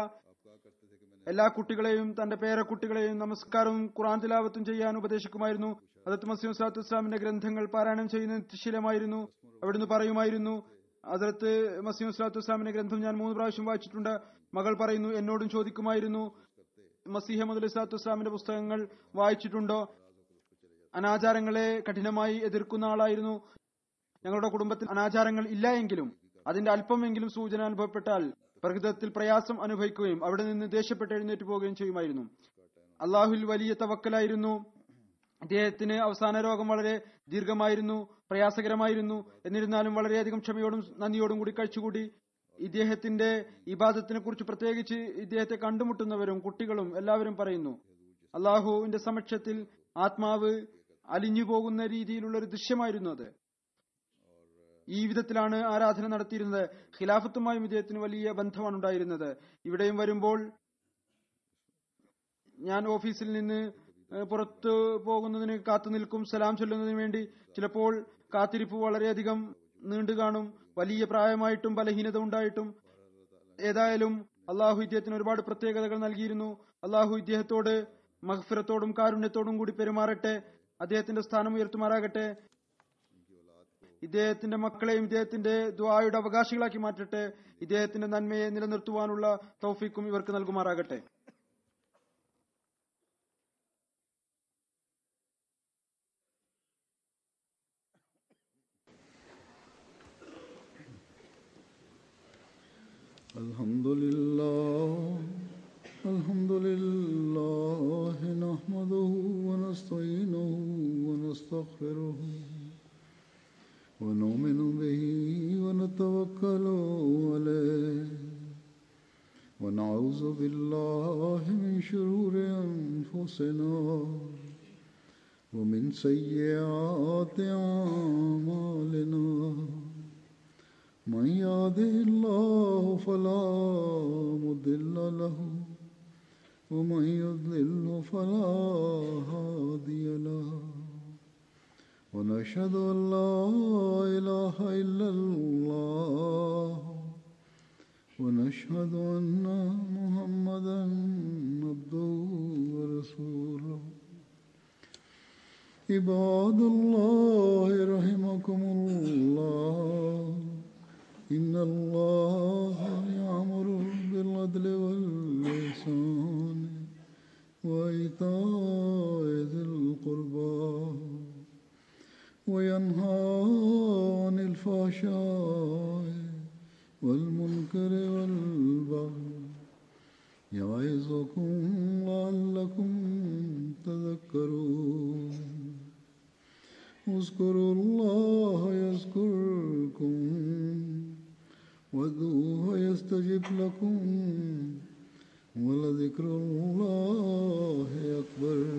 B: എല്ലാ കുട്ടികളെയും തന്റെ പേരക്കുട്ടികളെയും നമസ്കാരവും ഖുറാൻ തിലാവത്തും ചെയ്യാൻ ഉപദേശിക്കുമായിരുന്നു അതത് മസീം സാത്തു ഇസ്ലാമിന്റെ ഗ്രന്ഥങ്ങൾ പാരായണം ചെയ്യുന്ന ശീലമായിരുന്നു അവിടുന്ന് പറയുമായിരുന്നു അതിർത്ത് മസീം സ്വലാത്തു ഇസ്ലാമിന്റെ ഗ്രന്ഥം ഞാൻ മൂന്ന് പ്രാവശ്യം വായിച്ചിട്ടുണ്ട് മകൾ പറയുന്നു എന്നോടും ചോദിക്കുമായിരുന്നു മസീഹ മുതൽ ഇസ്ലാത്തു ഇസ്ലാമിന്റെ പുസ്തകങ്ങൾ വായിച്ചിട്ടുണ്ടോ അനാചാരങ്ങളെ കഠിനമായി എതിർക്കുന്ന ആളായിരുന്നു ഞങ്ങളുടെ കുടുംബത്തിൽ അനാചാരങ്ങൾ ഇല്ല എങ്കിലും അതിന്റെ അല്പമെങ്കിലും സൂചന അനുഭവപ്പെട്ടാൽ പ്രകൃതത്തിൽ പ്രയാസം അനുഭവിക്കുകയും അവിടെ നിന്ന് ദേഷ്യപ്പെട്ട് എഴുന്നേറ്റ് പോവുകയും ചെയ്യുമായിരുന്നു അള്ളാഹുൽ വലിയ തവക്കലായിരുന്നു അദ്ദേഹത്തിന് അവസാന രോഗം വളരെ ദീർഘമായിരുന്നു പ്രയാസകരമായിരുന്നു എന്നിരുന്നാലും വളരെയധികം ക്ഷമയോടും നന്ദിയോടും കൂടി കഴിച്ചുകൂടി ഇദ്ദേഹത്തിന്റെ ഇബാദത്തിനെ കുറിച്ച് പ്രത്യേകിച്ച് ഇദ്ദേഹത്തെ കണ്ടുമുട്ടുന്നവരും കുട്ടികളും എല്ലാവരും പറയുന്നു അള്ളാഹുവിന്റെ സമക്ഷത്തിൽ ആത്മാവ് അലിഞ്ഞു പോകുന്ന രീതിയിലുള്ള ഒരു ദൃശ്യമായിരുന്നു അത് ഈ വിധത്തിലാണ് ആരാധന നടത്തിയിരുന്നത് ഖിലാഫത്തുമായും ഇദ്ദേഹത്തിന് വലിയ ബന്ധമാണ് ഉണ്ടായിരുന്നത് ഇവിടെയും വരുമ്പോൾ ഞാൻ ഓഫീസിൽ നിന്ന് പുറത്തു പോകുന്നതിന് കാത്തു നിൽക്കും സലാം ചൊല്ലുന്നതിന് വേണ്ടി ചിലപ്പോൾ കാത്തിരിപ്പ് വളരെയധികം നീണ്ടു കാണും വലിയ പ്രായമായിട്ടും ബലഹീനത ഉണ്ടായിട്ടും ഏതായാലും അള്ളാഹു ഇദ്ദേഹത്തിന് ഒരുപാട് പ്രത്യേകതകൾ നൽകിയിരുന്നു അള്ളാഹു ഇദ്ദേഹത്തോട് മഹഫിറത്തോടും കാരുണ്യത്തോടും കൂടി പെരുമാറട്ടെ അദ്ദേഹത്തിന്റെ സ്ഥാനം ഉയർത്തുമാറാകട്ടെ ഇദ്ദേഹത്തിന്റെ മക്കളെയും ഇദ്ദേഹത്തിന്റെ ദ്വായുടെ അവകാശികളാക്കി മാറ്റട്ടെ ഇദ്ദേഹത്തിന്റെ നന്മയെ നിലനിർത്തുവാനുള്ള തൗഫീക്കും ഇവർക്ക് നൽകുമാറാകട്ടെ
A: الحمد لله الحمد لله نحمده نؤمن به ونتوكل عليه ونعوذ بالله من شرور أنفسنا ومن سيئات أعمالنا من يهده الله فلا مضل له ومن يضلل فلا هادي له ونشهد أن لا إله إلا الله ونشهد أن محمدا عبده ورسوله عباد الله رحمكم الله إن الله يأمر بالعدل والإحسان وإيتاء ذي القربى وينهى عن الفحشاء والمنكر والبغي يعظكم لعلكم تذكرون اذكروا الله يذكركم وادعوه يستجب لكم ولذكر الله أكبر